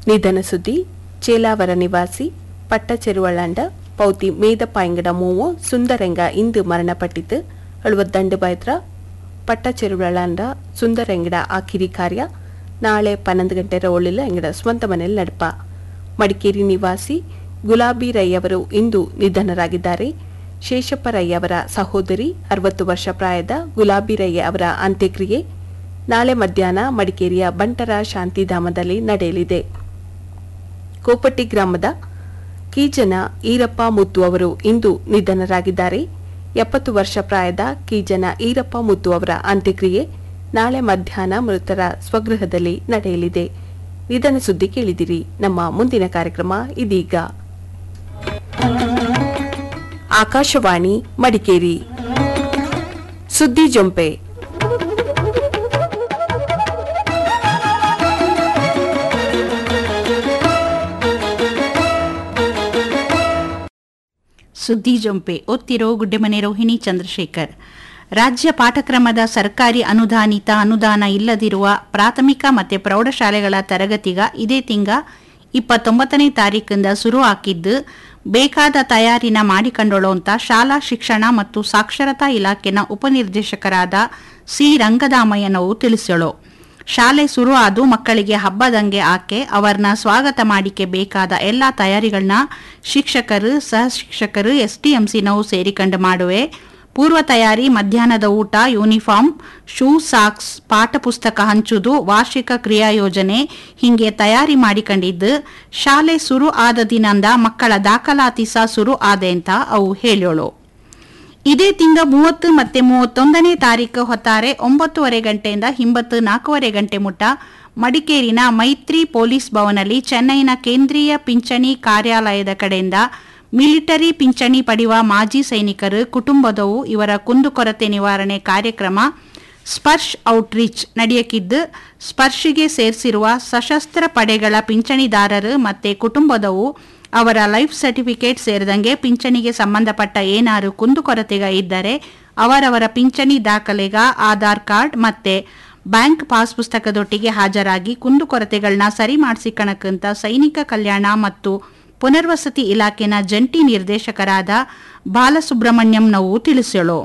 Speaker 3: ನಿಧನ ಸುದ್ದಿ ಚೇಲಾವರ ನಿವಾಸಿ ಪಟ್ಟಚೆರುವಳ್ಳಂಡ ಪೌತಿ ಮೇದಪಾಯಂಗಡ ಮೂವು ಸುಂದರಂಗ ಇಂದು ಮರಣಪಟ್ಟಿತು ಅಳುವದ್ದಂಡು ಬೈದ್ರ ಪಟ್ಟಚೆರುವಳ್ಳಂಡ ಸುಂದರಂಗಡ ಆ ಕಿರಿ ಕಾರ್ಯ ನಾಳೆ ಪನ್ನೊಂದು ಗಂಟೆ ಒಳ್ಳಿಲ್ಲ ಎಂಗಡ ಸ್ವಂತ ಮನೆಯಲ್ಲಿ ನಡಪ ಮಡಿಕೇರಿ ನಿವಾಸಿ ಗುಲಾಬಿ ರೈ ಅವರು ಇಂದು ನಿಧನರಾಗಿದ್ದಾರೆ ಶೇಷಪ್ಪ ರೈ ಅವರ ಸಹೋದರಿ ಅರವತ್ತು ವರ್ಷ ಪ್ರಾಯದ ಗುಲಾಬಿ ರೈ ಅವರ ಅಂತ್ಯಕ್ರಿಯೆ ನಾಳೆ ಮಧ್ಯಾಹ್ನ ಮಡಿಕೇರಿಯ ಬಂಟರ ಶಾಂತಿಧಾಮದಲ್ಲಿ ನಡೆಯಲಿದೆ ಕೋಪಟ್ಟಿ ಗ್ರಾಮದ ಕೀಜನ ಈರಪ್ಪ ಮುತ್ತು ಅವರು ಇಂದು ನಿಧನರಾಗಿದ್ದಾರೆ ಎಪ್ಪತ್ತು ವರ್ಷ ಪ್ರಾಯದ ಕೀಜನ ಈರಪ್ಪ ಮುತ್ತು ಅವರ ಅಂತ್ಯಕ್ರಿಯೆ ನಾಳೆ ಮಧ್ಯಾಹ್ನ ಮೃತರ ಸ್ವಗೃಹದಲ್ಲಿ ನಡೆಯಲಿದೆ ನಿಧನ ಸುದ್ದಿ ಕೇಳಿದಿರಿ ನಮ್ಮ ಮುಂದಿನ ಕಾರ್ಯಕ್ರಮ ಇದೀಗ ಆಕಾಶವಾಣಿ ಮಡಿಕೇರಿ ಸುದ್ದಿ ಜೊಂಪೆ
Speaker 15: ಸುದ್ದಿ ಜೊಂಪೆ ಒತ್ತಿರೋ ಗುಡ್ಡೆಮನೆ ರೋಹಿಣಿ ಚಂದ್ರಶೇಖರ್ ರಾಜ್ಯ ಪಾಠಕ್ರಮದ ಸರ್ಕಾರಿ ಅನುದಾನಿತ ಅನುದಾನ ಇಲ್ಲದಿರುವ ಪ್ರಾಥಮಿಕ ಮತ್ತು ಪ್ರೌಢಶಾಲೆಗಳ ತರಗತಿಗ ಇದೇ ತಿಂಗ ಇಪ್ಪತ್ತೊಂಬತ್ತನೇ ತಾರೀಕಿಂದ ಶುರು ಹಾಕಿದ್ದು ಬೇಕಾದ ತಯಾರಿನ ಮಾಡಿಕೊಂಡೋಳು ಅಂತ ಶಾಲಾ ಶಿಕ್ಷಣ ಮತ್ತು ಸಾಕ್ಷರತಾ ಇಲಾಖೆನ ಉಪನಿರ್ದೇಶಕರಾದ ಸಿ ರಂಗದಾಮಯ್ಯನವು ತಿಳಿಸಳು ಶಾಲೆ ಶುರು ಆದು ಮಕ್ಕಳಿಗೆ ಹಬ್ಬದಂಗೆ ಆಕೆ ಅವರನ್ನ ಸ್ವಾಗತ ಮಾಡಿಕೆ ಬೇಕಾದ ಎಲ್ಲ ತಯಾರಿಗಳನ್ನ ಶಿಕ್ಷಕರು ಸಹ ಶಿಕ್ಷಕರು ಎಸ್ಟಿಎಂಸಿನವು ಸೇರಿಕೊಂಡು ಮಾಡುವೆ ಪೂರ್ವ ತಯಾರಿ ಮಧ್ಯಾಹ್ನದ ಊಟ ಯೂನಿಫಾರ್ಮ್ ಶೂ ಸಾಕ್ಸ್ ಪಾಠ ಪುಸ್ತಕ ಹಂಚುದು ವಾರ್ಷಿಕ ಕ್ರಿಯಾ ಯೋಜನೆ ಹಿಂಗೆ ತಯಾರಿ ಮಾಡಿಕೊಂಡಿದ್ದು ಶಾಲೆ ಶುರು ಆದ ದಿನಂದ ಮಕ್ಕಳ ದಾಖಲಾತಿ ಸಹ ಶುರು ಆದೆ ಅಂತ ಅವು ಹೇಳೋಳು ಇದೇ ತಿಂಗ ಮೂವತ್ತು ಮತ್ತೆ ಮೂವತ್ತೊಂದನೇ ತಾರೀಕು ಹೊತ್ತಾರೆ ಒಂಬತ್ತುವರೆ ಗಂಟೆಯಿಂದ ಹಿಂಬತ್ತು ನಾಲ್ಕೂವರೆ ಗಂಟೆ ಮುಟ್ಟ ಮಡಿಕೇರಿನ ಮೈತ್ರಿ ಪೊಲೀಸ್ ಭವನಲ್ಲಿ ಚೆನ್ನೈನ ಕೇಂದ್ರೀಯ ಪಿಂಚಣಿ ಕಾರ್ಯಾಲಯದ ಕಡೆಯಿಂದ ಮಿಲಿಟರಿ ಪಿಂಚಣಿ ಪಡೆಯುವ ಮಾಜಿ ಸೈನಿಕರು ಕುಟುಂಬದವು ಇವರ ಕುಂದುಕೊರತೆ ನಿವಾರಣೆ ಕಾರ್ಯಕ್ರಮ ಸ್ಪರ್ಶ್ ಔಟ್ರೀಚ್ ನಡೆಯಕ್ಕಿದ್ದು ಸ್ಪರ್ಶಿಗೆ ಸೇರಿಸಿರುವ ಸಶಸ್ತ್ರ ಪಡೆಗಳ ಪಿಂಚಣಿದಾರರು ಮತ್ತೆ ಕುಟುಂಬದವು ಅವರ ಲೈಫ್ ಸರ್ಟಿಫಿಕೇಟ್ ಸೇರಿದಂಗೆ ಪಿಂಚಣಿಗೆ ಸಂಬಂಧಪಟ್ಟ ಏನಾರು ಕುಂದುಕೊರತೆಗ ಇದ್ದರೆ ಅವರವರ ಪಿಂಚಣಿ ದಾಖಲೆಗ ಆಧಾರ್ ಕಾರ್ಡ್ ಮತ್ತೆ ಬ್ಯಾಂಕ್ ಪಾಸ್ ಪುಸ್ತಕದೊಟ್ಟಿಗೆ ಹಾಜರಾಗಿ ಕುಂದುಕೊರತೆಗಳನ್ನ ಸರಿ ಮಾಡಿಸಿಕಣಕ್ಕಂತ ಸೈನಿಕ ಕಲ್ಯಾಣ ಮತ್ತು ಪುನರ್ವಸತಿ ಇಲಾಖೆನ ಜಂಟಿ ನಿರ್ದೇಶಕರಾದ ಬಾಲಸುಬ್ರಹ್ಮಣ್ಯಂನವು ತಿಳಿಸಳು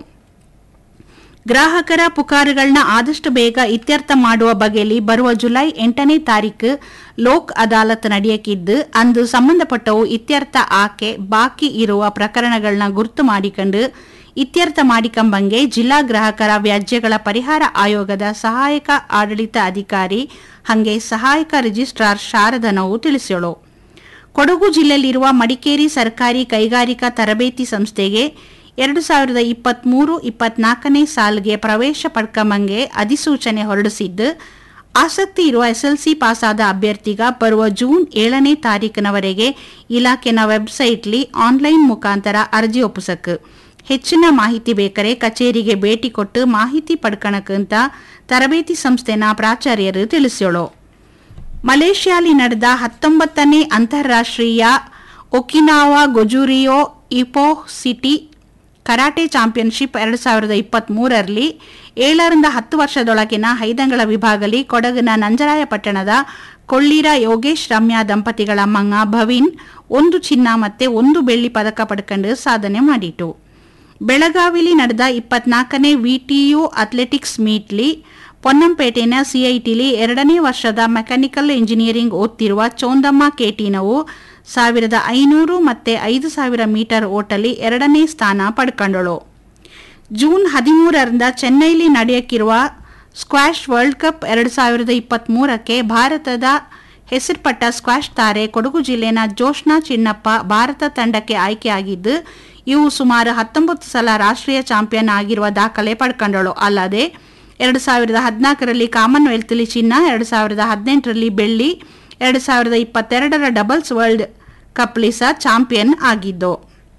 Speaker 15: ಗ್ರಾಹಕರ ಪುಕಾರುಗಳನ್ನ ಆದಷ್ಟು ಬೇಗ ಇತ್ಯರ್ಥ ಮಾಡುವ ಬಗೆಯಲ್ಲಿ ಬರುವ ಜುಲೈ ಎಂಟನೇ ತಾರೀಕು ಲೋಕ್ ಅದಾಲತ್ ನಡೆಯಕ್ಕಿದ್ದು ಅಂದು ಸಂಬಂಧಪಟ್ಟವು ಇತ್ಯರ್ಥ ಆಕೆ ಬಾಕಿ ಇರುವ ಪ್ರಕರಣಗಳನ್ನ ಗುರುತು ಮಾಡಿಕೊಂಡು ಇತ್ಯರ್ಥ ಮಾಡಿಕೊಂಬಂಗೆ ಜಿಲ್ಲಾ ಗ್ರಾಹಕರ ವ್ಯಾಜ್ಯಗಳ ಪರಿಹಾರ ಆಯೋಗದ ಸಹಾಯಕ ಆಡಳಿತ ಅಧಿಕಾರಿ ಹಂಗೆ ಸಹಾಯಕ ರಿಜಿಸ್ಟ್ರಾರ್ ಶಾರದನವು ತಿಳಿಸಳು ಕೊಡಗು ಜಿಲ್ಲೆಯಲ್ಲಿರುವ ಮಡಿಕೇರಿ ಸರ್ಕಾರಿ ಕೈಗಾರಿಕಾ ತರಬೇತಿ ಸಂಸ್ಥೆಗೆ ಎರಡು ಸಾವಿರದ ಇಪ್ಪತ್ಮೂರು ಇಪ್ಪತ್ನಾಲ್ಕನೇ ಸಾಲ್ಗೆ ಪ್ರವೇಶ ಪಡ್ಕಂಬಂಗೆ ಅಧಿಸೂಚನೆ ಹೊರಡಿಸಿದ್ದು ಆಸಕ್ತಿ ಇರುವ ಎಸ್ಎಲ್ಸಿ ಪಾಸಾದ ಅಭ್ಯರ್ಥಿಗ ಬರುವ ಜೂನ್ ಏಳನೇ ತಾರೀಕಿನವರೆಗೆ ಇಲಾಖೆನ ವೆಬ್ಸೈಟ್ಲಿ ಆನ್ಲೈನ್ ಮುಖಾಂತರ ಅರ್ಜಿ ಒಪ್ಪಿಸಕ್ ಹೆಚ್ಚಿನ ಮಾಹಿತಿ ಬೇಕಾರೆ ಕಚೇರಿಗೆ ಭೇಟಿ ಕೊಟ್ಟು ಮಾಹಿತಿ ಪಡ್ಕಣಕ್ಕಂತ ತರಬೇತಿ ಸಂಸ್ಥೆನ ಪ್ರಾಚಾರ್ಯರು ತಿಳಿಸೋಳು ಮಲೇಷ್ಯಾಲಿ ನಡೆದ ಹತ್ತೊಂಬತ್ತನೇ ಅಂತಾರಾಷ್ಟ್ರೀಯ Okinawa Gojuryu Ipoh city karate championship ಎರಡು ಸಾವಿರದ ಇಪ್ಪತ್ತ್ಮೂರರಲ್ಲಿ ಏಳರಿಂದ ಹತ್ತು ವರ್ಷದೊಳಗಿನ ಹೈದಂಗಳ ವಿಭಾಗದಲ್ಲಿ ಕೊಡಗಿನ ನಂಜರಾಯಪಟ್ಟಣದ ಕೊಳ್ಳೀರ ಯೋಗೇಶ್ ರಮ್ಯಾ ದಂಪತಿಗಳ ಮಂಗ ಭವಿನ್ ಒಂದು ಚಿನ್ನ ಮತ್ತೆ ಒಂದು ಬೆಳ್ಳಿ ಪದಕ ಪಡ್ಕೊಂಡು ಸಾಧನೆ ಮಾಡಿತು ಬೆಳಗಾವಿಲಿ ನಡೆದ ಇಪ್ಪತ್ನಾಲ್ಕನೇ ವಿಟಿಯು ಅಥ್ಲೆಟಿಕ್ಸ್ ಮೀಟ್ಲಿ ಪೊನ್ನಂಪೇಟೆನ ಸಿಐಟಿಲಿ ಎರಡನೇ ವರ್ಷದ ಮೆಕ್ಯಾನಿಕಲ್ ಇಂಜಿನಿಯರಿಂಗ್ ಓದ್ತಿರುವ ಚೋಂದಮ್ಮ ಕೇಟಿನವು ಸಾವಿರದ ಐನೂರು ಮತ್ತೆ ಐದು ಸಾವಿರ ಮೀಟರ್ ಓಟಲ್ಲಿ ಎರಡನೇ ಸ್ಥಾನ ಪಡ್ಕೊಂಡಳು ಜೂನ್ ಹದಿಮೂರರಿಂದ ಚೆನ್ನೈಲಿ ನಡೆಯಕ್ಕಿರುವ ಸ್ಕ್ವಾಷ್ ವರ್ಲ್ಡ್ ಕಪ್ ಎರಡು ಸಾವಿರದ ಇಪ್ಪತ್ತ್ಮೂರಕ್ಕೆ ಭಾರತದ ಹೆಸರುಪಟ್ಟ ಸ್ಕ್ವಾಷ್ ತಾರೆ ಕೊಡಗು ಜಿಲ್ಲೆನ ಜೋಷ್ನಾ ಚಿನ್ನಪ್ಪ ಭಾರತ ತಂಡಕ್ಕೆ ಆಯ್ಕೆಯಾಗಿದ್ದು ಇವು ಸುಮಾರು ಹತ್ತೊಂಬತ್ತು ಸಲ ರಾಷ್ಟ್ರೀಯ ಚಾಂಪಿಯನ್ ಆಗಿರುವ ದಾಖಲೆ ಪಡ್ಕೊಂಡಳು ಅಲ್ಲದೆ ಎರಡು ಸಾವಿರದ ಹದಿನಾಲ್ಕರಲ್ಲಿ ಕಾಮನ್ವೆಲ್ತ್ಲಿ ಚಿನ್ನ ಎರಡು ಸಾವಿರದ ಹದಿನೆಂಟರಲ್ಲಿ ಬೆಳ್ಳಿ ಎರಡು ಸಾವಿರದ ಇಪ್ಪತ್ತೆರಡರ ಡಬಲ್ಸ್ ವರ್ಲ್ಡ್ ಕಪ್ಲಿ ಸಹ ಚಾಂಪಿಯನ್ ಆಗಿದ್ದು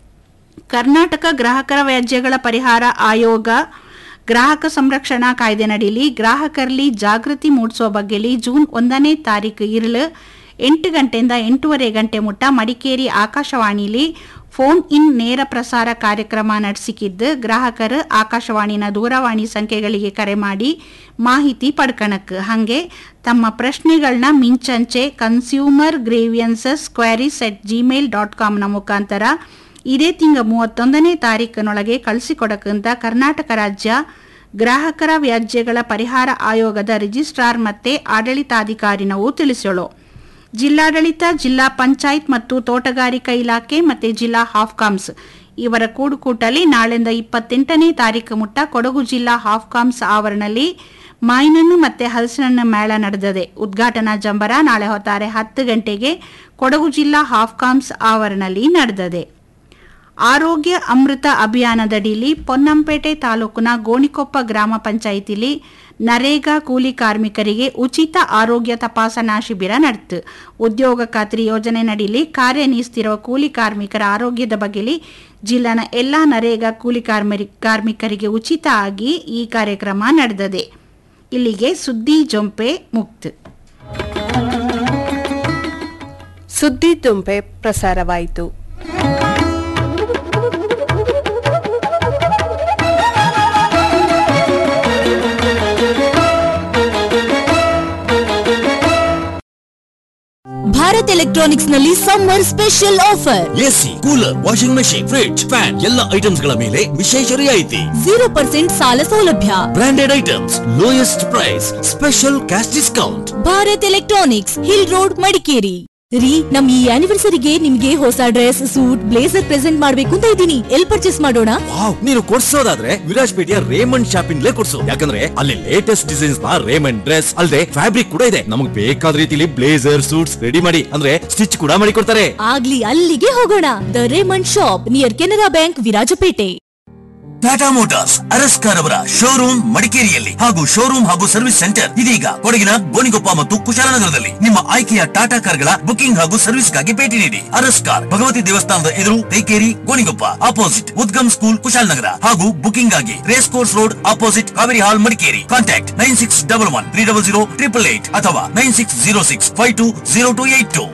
Speaker 15: ಕರ್ನಾಟಕ ಗ್ರಾಹಕರ ವ್ಯಾಜ್ಯಗಳ ಪರಿಹಾರ ಆಯೋಗ ಗ್ರಾಹಕ ಸಂರಕ್ಷಣಾ ಕಾಯ್ದೆ ನಡೀಲಿ ಗ್ರಾಹಕರಲ್ಲಿ ಜಾಗೃತಿ ಮೂಡಿಸುವ ಬಗ್ಗೆಲಿ ಜೂನ್ ಒಂದನೇ ತಾರೀಕು ಇರಲು ಎಂಟು ಗಂಟೆಯಿಂದ ಎಂಟೂವರೆ ಗಂಟೆ ಮುಟ್ಟ ಮಡಿಕೇರಿ ಆಕಾಶವಾಣಿಲಿ ಫೋನ್ ಇನ್ ನೇರ ಪ್ರಸಾರ ಕಾರ್ಯಕ್ರಮ ನಡೆಸಿಕಿದ್ದು ಗ್ರಾಹಕರು ಆಕಾಶವಾಣಿನ ದೂರವಾಣಿ ಸಂಖ್ಯೆಗಳಿಗೆ ಕರೆ ಮಾಡಿ ಮಾಹಿತಿ ಪಡ್ಕಣಕ್ ಹಾಗೆ ತಮ್ಮ ಪ್ರಶ್ನೆಗಳನ್ನ ಮಿಂಚಂಚೆ consumer grievances queries at Gmail dot ಕಾಮ್ನ ಮುಖಾಂತರ ಇದೇ ತಿಂಗ ಮೂವತ್ತೊಂದನೇ ತಾರೀಕಿನೊಳಗೆ ಕಳಿಸಿಕೊಡಕ್ಕಂತ ಕರ್ನಾಟಕ ರಾಜ್ಯ ಗ್ರಾಹಕರ ವ್ಯಾಜ್ಯಗಳ ಪರಿಹಾರ ಆಯೋಗದ ರಿಜಿಸ್ಟ್ರಾರ್ ಮತ್ತೆ ಆಡಳಿತಾಧಿಕಾರಿನವು ತಿಳಿಸೋಳು ಜಿಲ್ಲಾಡಳಿತ ಜಿಲ್ಲಾ ಪಂಚಾಯತ್ ಮತ್ತು ತೋಟಗಾರಿಕಾ ಇಲಾಖೆ ಮತ್ತು ಜಿಲ್ಲಾ ಹಾಫ್ಕಾಮ್ಸ್ ಇವರ ಕೂಡುಕೂಟಲ್ಲಿ ನಾಳೆಂದ ಇಪ್ಪತ್ತೆಂಟನೇ ತಾರೀಕು ಮುಟ್ಟ ಕೊಡಗು ಜಿಲ್ಲಾ ಹಾಫ್ಕಾಮ್ಸ್ ಆವರಣದಲ್ಲಿ ಮಾಯಿನಣ್ಣು ಮತ್ತೆ ಹಲಸಿನಣ್ಣು ಮೇಳ ನಡೆದಿದೆ ಉದ್ಘಾಟನಾ ಜಂಬರ ನಾಳೆ ಹೊತ್ತಾರೆ ಹತ್ತು ಗಂಟೆಗೆ ಕೊಡಗು ಜಿಲ್ಲಾ ಹಾಫ್ಕಾಮ್ಸ್ ಆವರಣದಲ್ಲಿ ನಡೆದಿದೆ ಆರೋಗ್ಯ ಅಮೃತ ಅಭಿಯಾನದಡಿಲಿ ಪೊನ್ನಂಪೇಟೆ ತಾಲೂಕಿನ ಗೋಣಿಕೊಪ್ಪ ಗ್ರಾಮ ಪಂಚಾಯಿತಿಲಿ ನರೇಗಾ ಕೂಲಿ ಕಾರ್ಮಿಕರಿಗೆ ಉಚಿತ ಆರೋಗ್ಯ ತಪಾಸಣಾ ಶಿಬಿರ ನಡೆತು ಉದ್ಯೋಗ ಖಾತ್ರಿ ಯೋಜನೆ ನಡಿಲಿ ಕಾರ್ಯನಿರ್ವಹಿಸುತ್ತಿರುವ ಕೂಲಿ ಕಾರ್ಮಿಕರ ಆರೋಗ್ಯದ ಬಗ್ಗೆಲಿ ಜಿಲ್ಲೆನ ಎಲ್ಲಾ ನರೇಗಾ ಕೂಲಿ ಕಾರ್ಮಿ ಕಾರ್ಮಿಕರಿಗೆ ಉಚಿತ ಆಗಿ ಈ ಕಾರ್ಯಕ್ರಮ ನಡೆದಿದೆ ಇಲ್ಲಿಗೆ ಸುದ್ದಿ ಜೊಂಪೆ ಮುಕ್ತ
Speaker 3: ಸುದ್ದಿ ದುಂಪೆ ಪ್ರಸಾರವಾಯಿತು
Speaker 16: ಭಾರತ್ ಎಲೆಕ್ಟ್ರಾನಿಕ್ಸ್ ನಲ್ಲಿ summer special offer
Speaker 17: AC cooler washing machine fridge fan ಎಲ್ಲ ಐಟಮ್ಸ್ ಗಳ ಮೇಲೆ ವಿಶೇಷ ರಿಯಾಯಿತಿ
Speaker 16: ಜೀರೋ ಪರ್ಸೆಂಟ್ ಸಾಲ ಸೌಲಭ್ಯ
Speaker 17: branded items lowest price special cash discount
Speaker 16: Bharat electronics hill road Madikeri ರೀ ನಮ್ ಈ ಆನಿವರ್ಸರಿಗೆ ನಿಮ್ಗೆ ಹೊಸ ಡ್ರೆಸ್ ಸೂಟ್ ಬ್ಲೇಸರ್ ಪ್ರೆಸೆಂಟ್ ಮಾಡ್ಬೇಕು ಅಂತ ಇದ್ದೀನಿ ಎಲ್ ಪರ್ಚೇಸ್ ಮಾಡೋಣ
Speaker 17: ವಾವ್ ನೀನು ಕೊಡ್ಸೋದಾದ್ರೆ ವಿರಾಜ್ಪೇಟೆಯ ರೇಮಂಡ್ ಶಾಪಿಂಗ್ಲೇ ಕೊಡ್ಸು ಯಾಕಂದ್ರೆ ಅಲ್ಲಿ ಲೇಟೆಸ್ಟ್ ಡಿಸೈನ್ಸ್ ನ ರೇಮಂಡ್ ಡ್ರೆಸ್ ಅಲ್ಲದೆ ಫ್ಯಾಬ್ರಿಕ್ ಕೂಡ ಇದೆ ನಮಗೆ ಬೇಕಾದ ರೀತಿಲಿ ಬ್ಲೇಸರ್ ಸೂಟ್ಸ್ ರೆಡಿ ಮಾಡಿ ಅಂದ್ರೆ ಸ್ಟಿಚ್ ಕೂಡ ಮಾಡಿ ಕೊಡ್ತಾರೆ
Speaker 16: ಆಗ್ಲಿ ಅಲ್ಲಿಗೆ ಹೋಗೋಣ the Raymond shop near Canara bank Virajpet
Speaker 17: Tata motors Araskar ಅವರ ಶೋರೂಮ್ ಮಡಿಕೇರಿಯಲ್ಲಿ ಹಾಗೂ ಶೋರೂಮ್ ಹಾಗೂ ಸರ್ವಿಸ್ ಸೆಂಟರ್ ಇದೀಗ ಕೊಡಗಿನ ಗೋಣಿಗೊಪ್ಪ ಮತ್ತು ಕುಶಾಲನಗರದಲ್ಲಿ ನಿಮ್ಮ ಆಯ್ಕೆಯ ಟಾಟಾ ಕಾರ್ಗಳ ಬುಕಿಂಗ್ ಹಾಗೂ ಸರ್ವಿಸ್ಗಾಗಿ ಭೇಟಿ ನೀಡಿ ಅರಸ್ಕಾರ್ ಭಗವತಿ ದೇವಸ್ಥಾನದ ಎದುರು ತೈಕೇರಿ ಗೋಣಿಗೊಪ್ಪ ಅಪೋಸಿಟ್ ಉದ್ಗಮ್ ಸ್ಕೂಲ್ ಕುಶಾಲನಗರ ಹಾಗೂ ಬುಕಿಂಗ್ ಆಗಿ race course road opposite Kaveri hall Madikeri contact nine six double one three double zero triple eight ಅಥವಾ nine six zero six five two zero two eight two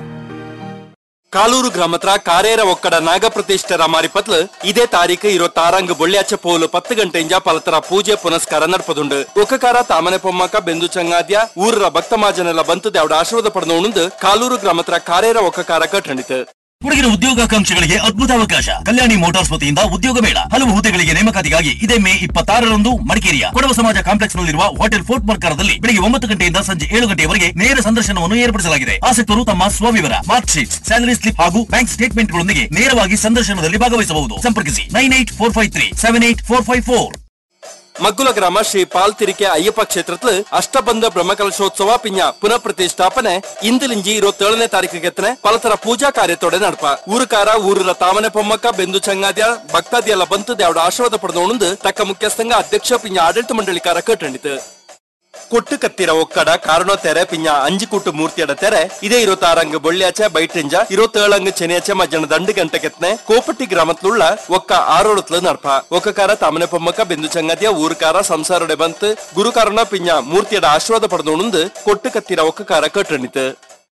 Speaker 18: Kaloor ಗ್ರಾಮತ್ರ ಕಾರೇರ ಒಕ್ಕಡ ನಾಗಪ್ರತಿಷ್ಠರ ಮಾರಿಪತ್ಲು ಇದೇ ತಾರೀಕು ಇರೋ ತಾರಂಗ್ ಬೊಳ್ಳ್ಯಾಚ ಪೋಲು ಪತ್ತು ಗಂಟೆಂಜ ಪಲತರ ಪೂಜೆ ಪುನಸ್ಕಾರ ನಡ್ಪದುಂಡು ಒಕ್ಕಕಾರ ತಾಮನೆ ಪೊಮ್ಮಕ ಬೆಂದು ಚಂಗಾದ್ಯ ಊರರ ಭಕ್ತ ಮಾಜನೆಲ್ಲ ಬಂತದೆ ಅವಡ ಆಶೀರ್ವಾದ ಪಡೆದು ಕಾಲೂರು ಗ್ರಾಮತ್ರ ಕಾರೇರ ಒಕ್ಕಕಾರ ಕಟ್ಟಣಿತು
Speaker 17: ಹುಡುಗಿನ ಉದ್ಯೋಗಾಕಾಂಕ್ಷಿಗಳಿಗೆ ಅದ್ಭುತ ಅವಕಾಶ ಕಲ್ಯಾಣಿ ಮೋಟಾರ್ಸ್ ವತಿಯಿಂದ ಉದ್ಯೋಗ ಮೇಳ ಹಲವು ಹುದ್ದೆಗಳಿಗೆ ನೇಮಕಾತಿಗಾಗಿ ಇದೇ ಮೇ ಇಪ್ಪತ್ತಾರರಂದು ಮಡಿಕೇರಿಯ ಕೊಡವ ಸಮಾಜ ಕಾಂಪ್ಲೆಕ್ಸ್ ನಲ್ಲಿರುವ ಹೋಟೆಲ್ ಫೋರ್ಟ್ ಮರ್ಕರದಲ್ಲಿ ಬೆಳಿಗ್ಗೆ ಒಂಬತ್ತು ಗಂಟೆಯಿಂದ ಸಂಜೆ ಏಳು ಗಂಟೆಯವರೆಗೆ ನೇರ ಸಂದರ್ಶನವನ್ನು ಏರ್ಪಡಿಸಲಾಗಿದೆ ಆಸಕ್ತರು ತಮ್ಮ ಸ್ವವಿವರ ಮಾರ್ಕ್ ಶೀಟ್ ಸ್ಯಾಲರಿ ಸ್ಲಿಪ್ ಹಾಗೂ ಬ್ಯಾಂಕ್ ಸ್ಟೇಟ್ಮೆಂಟ್ಗಳೊಂದಿಗೆ ನೇರವಾಗಿ ಸಂದರ್ಶನದಲ್ಲಿ ಭಾಗವಹಿಸಬಹುದು ಸಂಪರ್ಕಿಸಿ nine eight four five three seven eight four five four
Speaker 18: Maggula ಗ್ರಾಮ ಶ್ರೀ ಪಾಲ್ತಿರಿಕೆ ಅಯ್ಯಪ್ಪ ಕ್ಷೇತ್ರತ್ಲು ಅಷ್ಟಬಂಧ ಬ್ರಹ್ಮಕಲಶೋತ್ಸವ ಪಿಂಜ ಪುನಃ ಪ್ರತಿಷ್ಠಾಪನೆ ಇಂದಿಲಿಂಜಿ ಇರುವತ್ತೇಳನೇ ತಾರೀಕಿಗೆ ಎತ್ತನೆ ಪಲತರ ಪೂಜಾ ಕಾರ್ಯತೋಡೆ ನಡಪ ಊರುಕಾರ ಊರರ ತಾಮನೆ ಪೊಮ್ಮಕ್ಕ ಬೆಂದು ಚಂಗಾದ್ಯ ಭಕ್ತಾದಿಯೆಲ್ಲ ಬಂತದೆ ಅವಡ ಆಶೀರ್ವಾದ ಪಡೆದು ತಕ್ಕ ಮುಖ್ಯಸ್ಥಂಗ ಅಧ್ಯಕ್ಷ ಪಿಂಜ ಆಡಳಿತ ಮಂಡಳಿಕಾರ ಕಟ್ಟಣಿತು ಕೊಟ್ಟು ಕತ್ತಿರ ಒಕ್ಕಡ ಕಾರಣ ತೆರೆ ಪಿಂಜ ಅಂಜಿ ಕೂಟು ಮೂರ್ತಿಯಡ ತೆರೆ ಇದೇ ಇರುತ್ತಾರಂಗ್ ಬೊಳ್ಳ್ಯಾಚೆ ಬೈಟಿಂಜ ಇರುತ್ತೇಳಂಗ್ ಚೆನೆಯಾಚೆ ಮಧ್ಯಾಹ್ನ ದಂಡು ಗಂಟೆ ಕೆತ್ತನೆ ಕೋಪಟ್ಟಿ ಗ್ರಾಮತ್ಲುಳ್ಳ ಒಕ್ಕ ಆರೋಳತ್ಲು ನಡ್ಪ ಒಕ್ಕಕಾರ ತಮನೆ ಪೊಮ್ಮಕ್ಕ ಬೆಂದು ಚಂಗದಿಯ ಊರುಕಾರ ಸಂಸಾರಡೆ ಬಂತು ಗುರುಕಾರನ ಪಿಂಜ ಮೂರ್ತಿಯಡ ಆಶೀರ್ವಾದ ಪಡೆದು ಕೊಟ್ಟು ಕತ್ತಿರ ಒಕ್ಕಕಾರ ಕಟ್ಟಣಿತು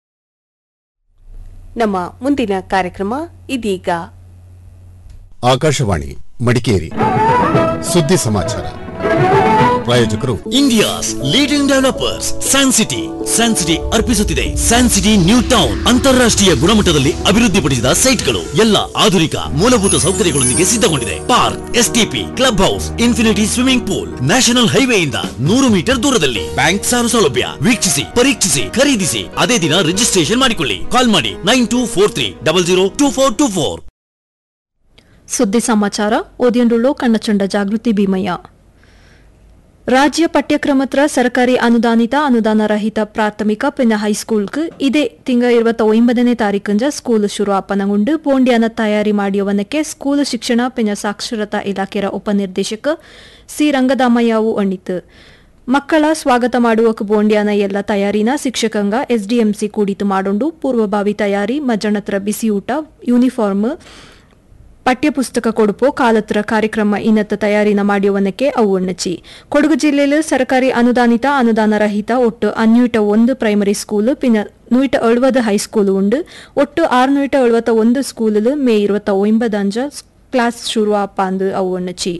Speaker 3: ನಮ್ಮ ಮುಂದಿನ ಕಾರ್ಯಕ್ರಮ ಇದೀಗ
Speaker 19: ಆಕಾಶವಾಣಿ ಮಡಿಕೇರಿ ಸುದ್ದಿ ಸಮಾಚಾರ ಪ್ರಾಯೋಜಕರು
Speaker 17: India's leading developers San City San City ಅರ್ಪಿಸುತ್ತಿದೆ ಸ್ಯಾನ್ ಸಿಟಿ ನ್ಯೂ ಟೌನ್ ಅಂತಾರಾಷ್ಟ್ರೀಯ ಗುಣಮಟ್ಟದಲ್ಲಿ ಅಭಿವೃದ್ಧಿಪಡಿಸಿದ ಸೈಟ್ಗಳು ಎಲ್ಲ ಆಧುನಿಕ ಮೂಲಭೂತ ಸೌಕರ್ಯಗಳೊಂದಿಗೆ ಸಿದ್ಧಗೊಂಡಿದೆ park STP club house infinity swimming pool national ಹೈವೇಯಿಂದ ನೂರು ಮೀಟರ್ ದೂರದಲ್ಲಿ ಬ್ಯಾಂಕ್ ಸಾಲ ಸೌಲಭ್ಯ ವೀಕ್ಷಿಸಿ ಪರೀಕ್ಷಿಸಿ ಖರೀದಿಸಿ ಅದೇ ದಿನ ರಿಜಿಸ್ಟ್ರೇಷನ್ ಮಾಡಿಕೊಳ್ಳಿ ಕಾಲ್ ಮಾಡಿ nine two four three double zero two four two four
Speaker 20: ಸುದ್ದಿ ಸಮಾಚಾರ ಓದಿಯಂಡುಳ್ಳೋ ಕಣ್ಣಚಂಡ ಜಾಗೃತಿ ಭೀಮಯ್ಯ ರಾಜ್ಯ ಪಠ್ಯಕ್ರಮತ್ರ ಸರ್ಕಾರಿ ಅನುದಾನಿತ ಅನುದಾನ ರಹಿತ ಪ್ರಾಥಮಿಕ ಪಿನ್ನ ಹೈಸ್ಕೂಲ್ಕ್ ಇದೇ ತಿಂಗ ಇರುವತ್ತ ಒಂಬದನೇ ತಾರೀಕಂಜ ಸ್ಕೂಲ್ ಶುರು ಅಪ್ಪನಗೊಂಡು ಬೋಂಡ್ಯಾನ ತಯಾರಿ ಮಾಡಿಯವನಕ್ಕೆ ಸ್ಕೂಲ್ ಶಿಕ್ಷಣ ಪಿನ್ನ ಸಾಕ್ಷರತಾ ಇಲಾಖೆಯ ಉಪನಿರ್ದೇಶಕ ಸಿ ರಂಗದಾಮಯ್ಯವು ಅಣ್ಣಿತು ಮಕ್ಕಳ ಸ್ವಾಗತ ಮಾಡುವಕ್ ಬೋಂಡ್ಯಾನ ಎಲ್ಲ ತಯಾರಿನ ಶಿಕ್ಷಕಂಗ ಎಸ್ಡಿಎಂಸಿ ಕೂಡಿತು ಮಾಡೋಂಡು ಪೂರ್ವಭಾವಿ ತಯಾರಿ ಮಜ್ಜನತ್ರ ಬಿಸಿಯೂಟ ಯೂನಿಫಾರ್ಮ್ ಪಠ್ಯಪುಸ್ತಕ ಕೊಡುಪೋ ಕಾಲತ್ರ ಕಾರ್ಯಕ್ರಮ ಇನ್ನತ್ತ ತಯಾರಿನ ಮಾಡಿಯವನಕ್ಕೆ ಅವು ಒಣ್ಣಚಿ ಕೊಡಗು ಜಿಲ್ಲೆಯಲ್ಲಿ ಸರ್ಕಾರಿ ಅನುದಾನಿತ ಅನುದಾನ ರಹಿತ ಒಟ್ಟು ಅನ್ಯೂಟ ಒಂದು ಪ್ರೈಮರಿ ಸ್ಕೂಲ್ ಪಿನ್ನ ನೂಟ ಎಳುವದು ಹೈಸ್ಕೂಲ್ ಉಂಡು ಒಟ್ಟು ಆರುನೂಟ ಎಳುವತ್ತ ಒಂದು ಸ್ಕೂಲ್ ಮೇ ಇರುವತ್ತ ಒಂಬದಂಜ ಕ್ಲಾಸ್ ಶುರುವಾಪ ಅಂದು ಅವು ಒಣ್ಣಚಿ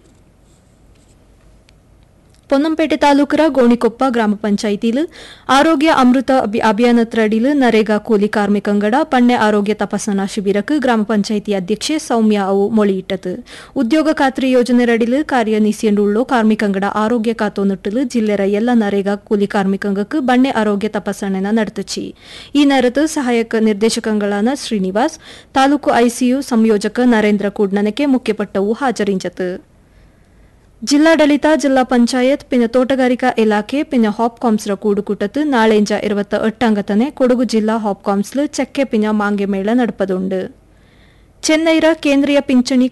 Speaker 20: ಪೊನ್ನಂಪೇಟೆ ತಾಲೂಕರ ಗೋಣಿಕೊಪ್ಪ ಗ್ರಾಮ ಪಂಚಾಯಿತಿಲು ಆರೋಗ್ಯ ಅಮೃತ ಅಭಿ- ಅಭಿಯಾನತ್ರಡಿಲು ನರೇಗಾ ಕೂಲಿ ಕಾರ್ಮಿಕಂಗಡ ಪಣ್ಣೆ ಆರೋಗ್ಯ ತಪಾಸಣಾ ಶಿಬಿರಕ್ಕೆ ಗ್ರಾಮ ಪಂಚಾಯಿತಿ ಅಧ್ಯಕ್ಷೆ ಸೌಮ್ಯ ಅವು ಮೊಳಿಯಿಟ್ಟದು ಉದ್ಯೋಗ ಖಾತ್ರಿ ಯೋಜನೆರಡಿಲು ಕಾರ್ಯನಿಸಿಯಂಡುಳ್ಳೋ ಕಾರ್ಮಿಕಂಗಡ ಆರೋಗ್ಯ ಕಾತೋನುಟ್ಟಲು ಜಿಲ್ಲೆರ ಎಲ್ಲ ನರೇಗಾ ಕೂಲಿ ಕಾರ್ಮಿಕಂಗಕ್ಕೆ ಬಣ್ಣೆ ಆರೋಗ್ಯ ತಪಾಸಣೆನ ನಡೆತಚಿ ಈ ನೆರತು ಸಹಾಯಕ ನಿರ್ದೇಶಕಂಗಳಾನ ಶ್ರೀನಿವಾಸ್ ತಾಲೂಕು ಐಸಿಯು ಸಂಯೋಜಕ ನರೇಂದ್ರ ಕೂಡ್ನನಕ್ಕೆ ಮುಖ್ಯಪಟ್ಟವು ಹಾಜರಿಂಚತು ಜಿಲ್ಲಾಡಳಿತ ಜಿಲ್ಲಾ ಪಂಚಾಯತ್ ಪಿನ ತೋಟಗಾರಿಕಾ ಇಲಾಖೆ ಪಿನ ಹಾಪ್ಕಾಮ್ಸ್ರ ಕೂಡುಕೂಟತ್ತು ನಾಳೆಂಜ ಇರುವತ್ತ ಎಟ್ಟಂಗತನೆ ಕೊಡಗು ಜಿಲ್ಲಾ ಹಾಪ್ಕಾಮ್ಸ್ಲು ಚೆಕ್ಕೆ ಪಿನ ಮಾಂಗೆ ಮೇಳ ನಡಪದುಂಡು ಚೆನ್ನೈರ ಕೇಂದ್ರೀಯ ಪಿಂಚಣಿ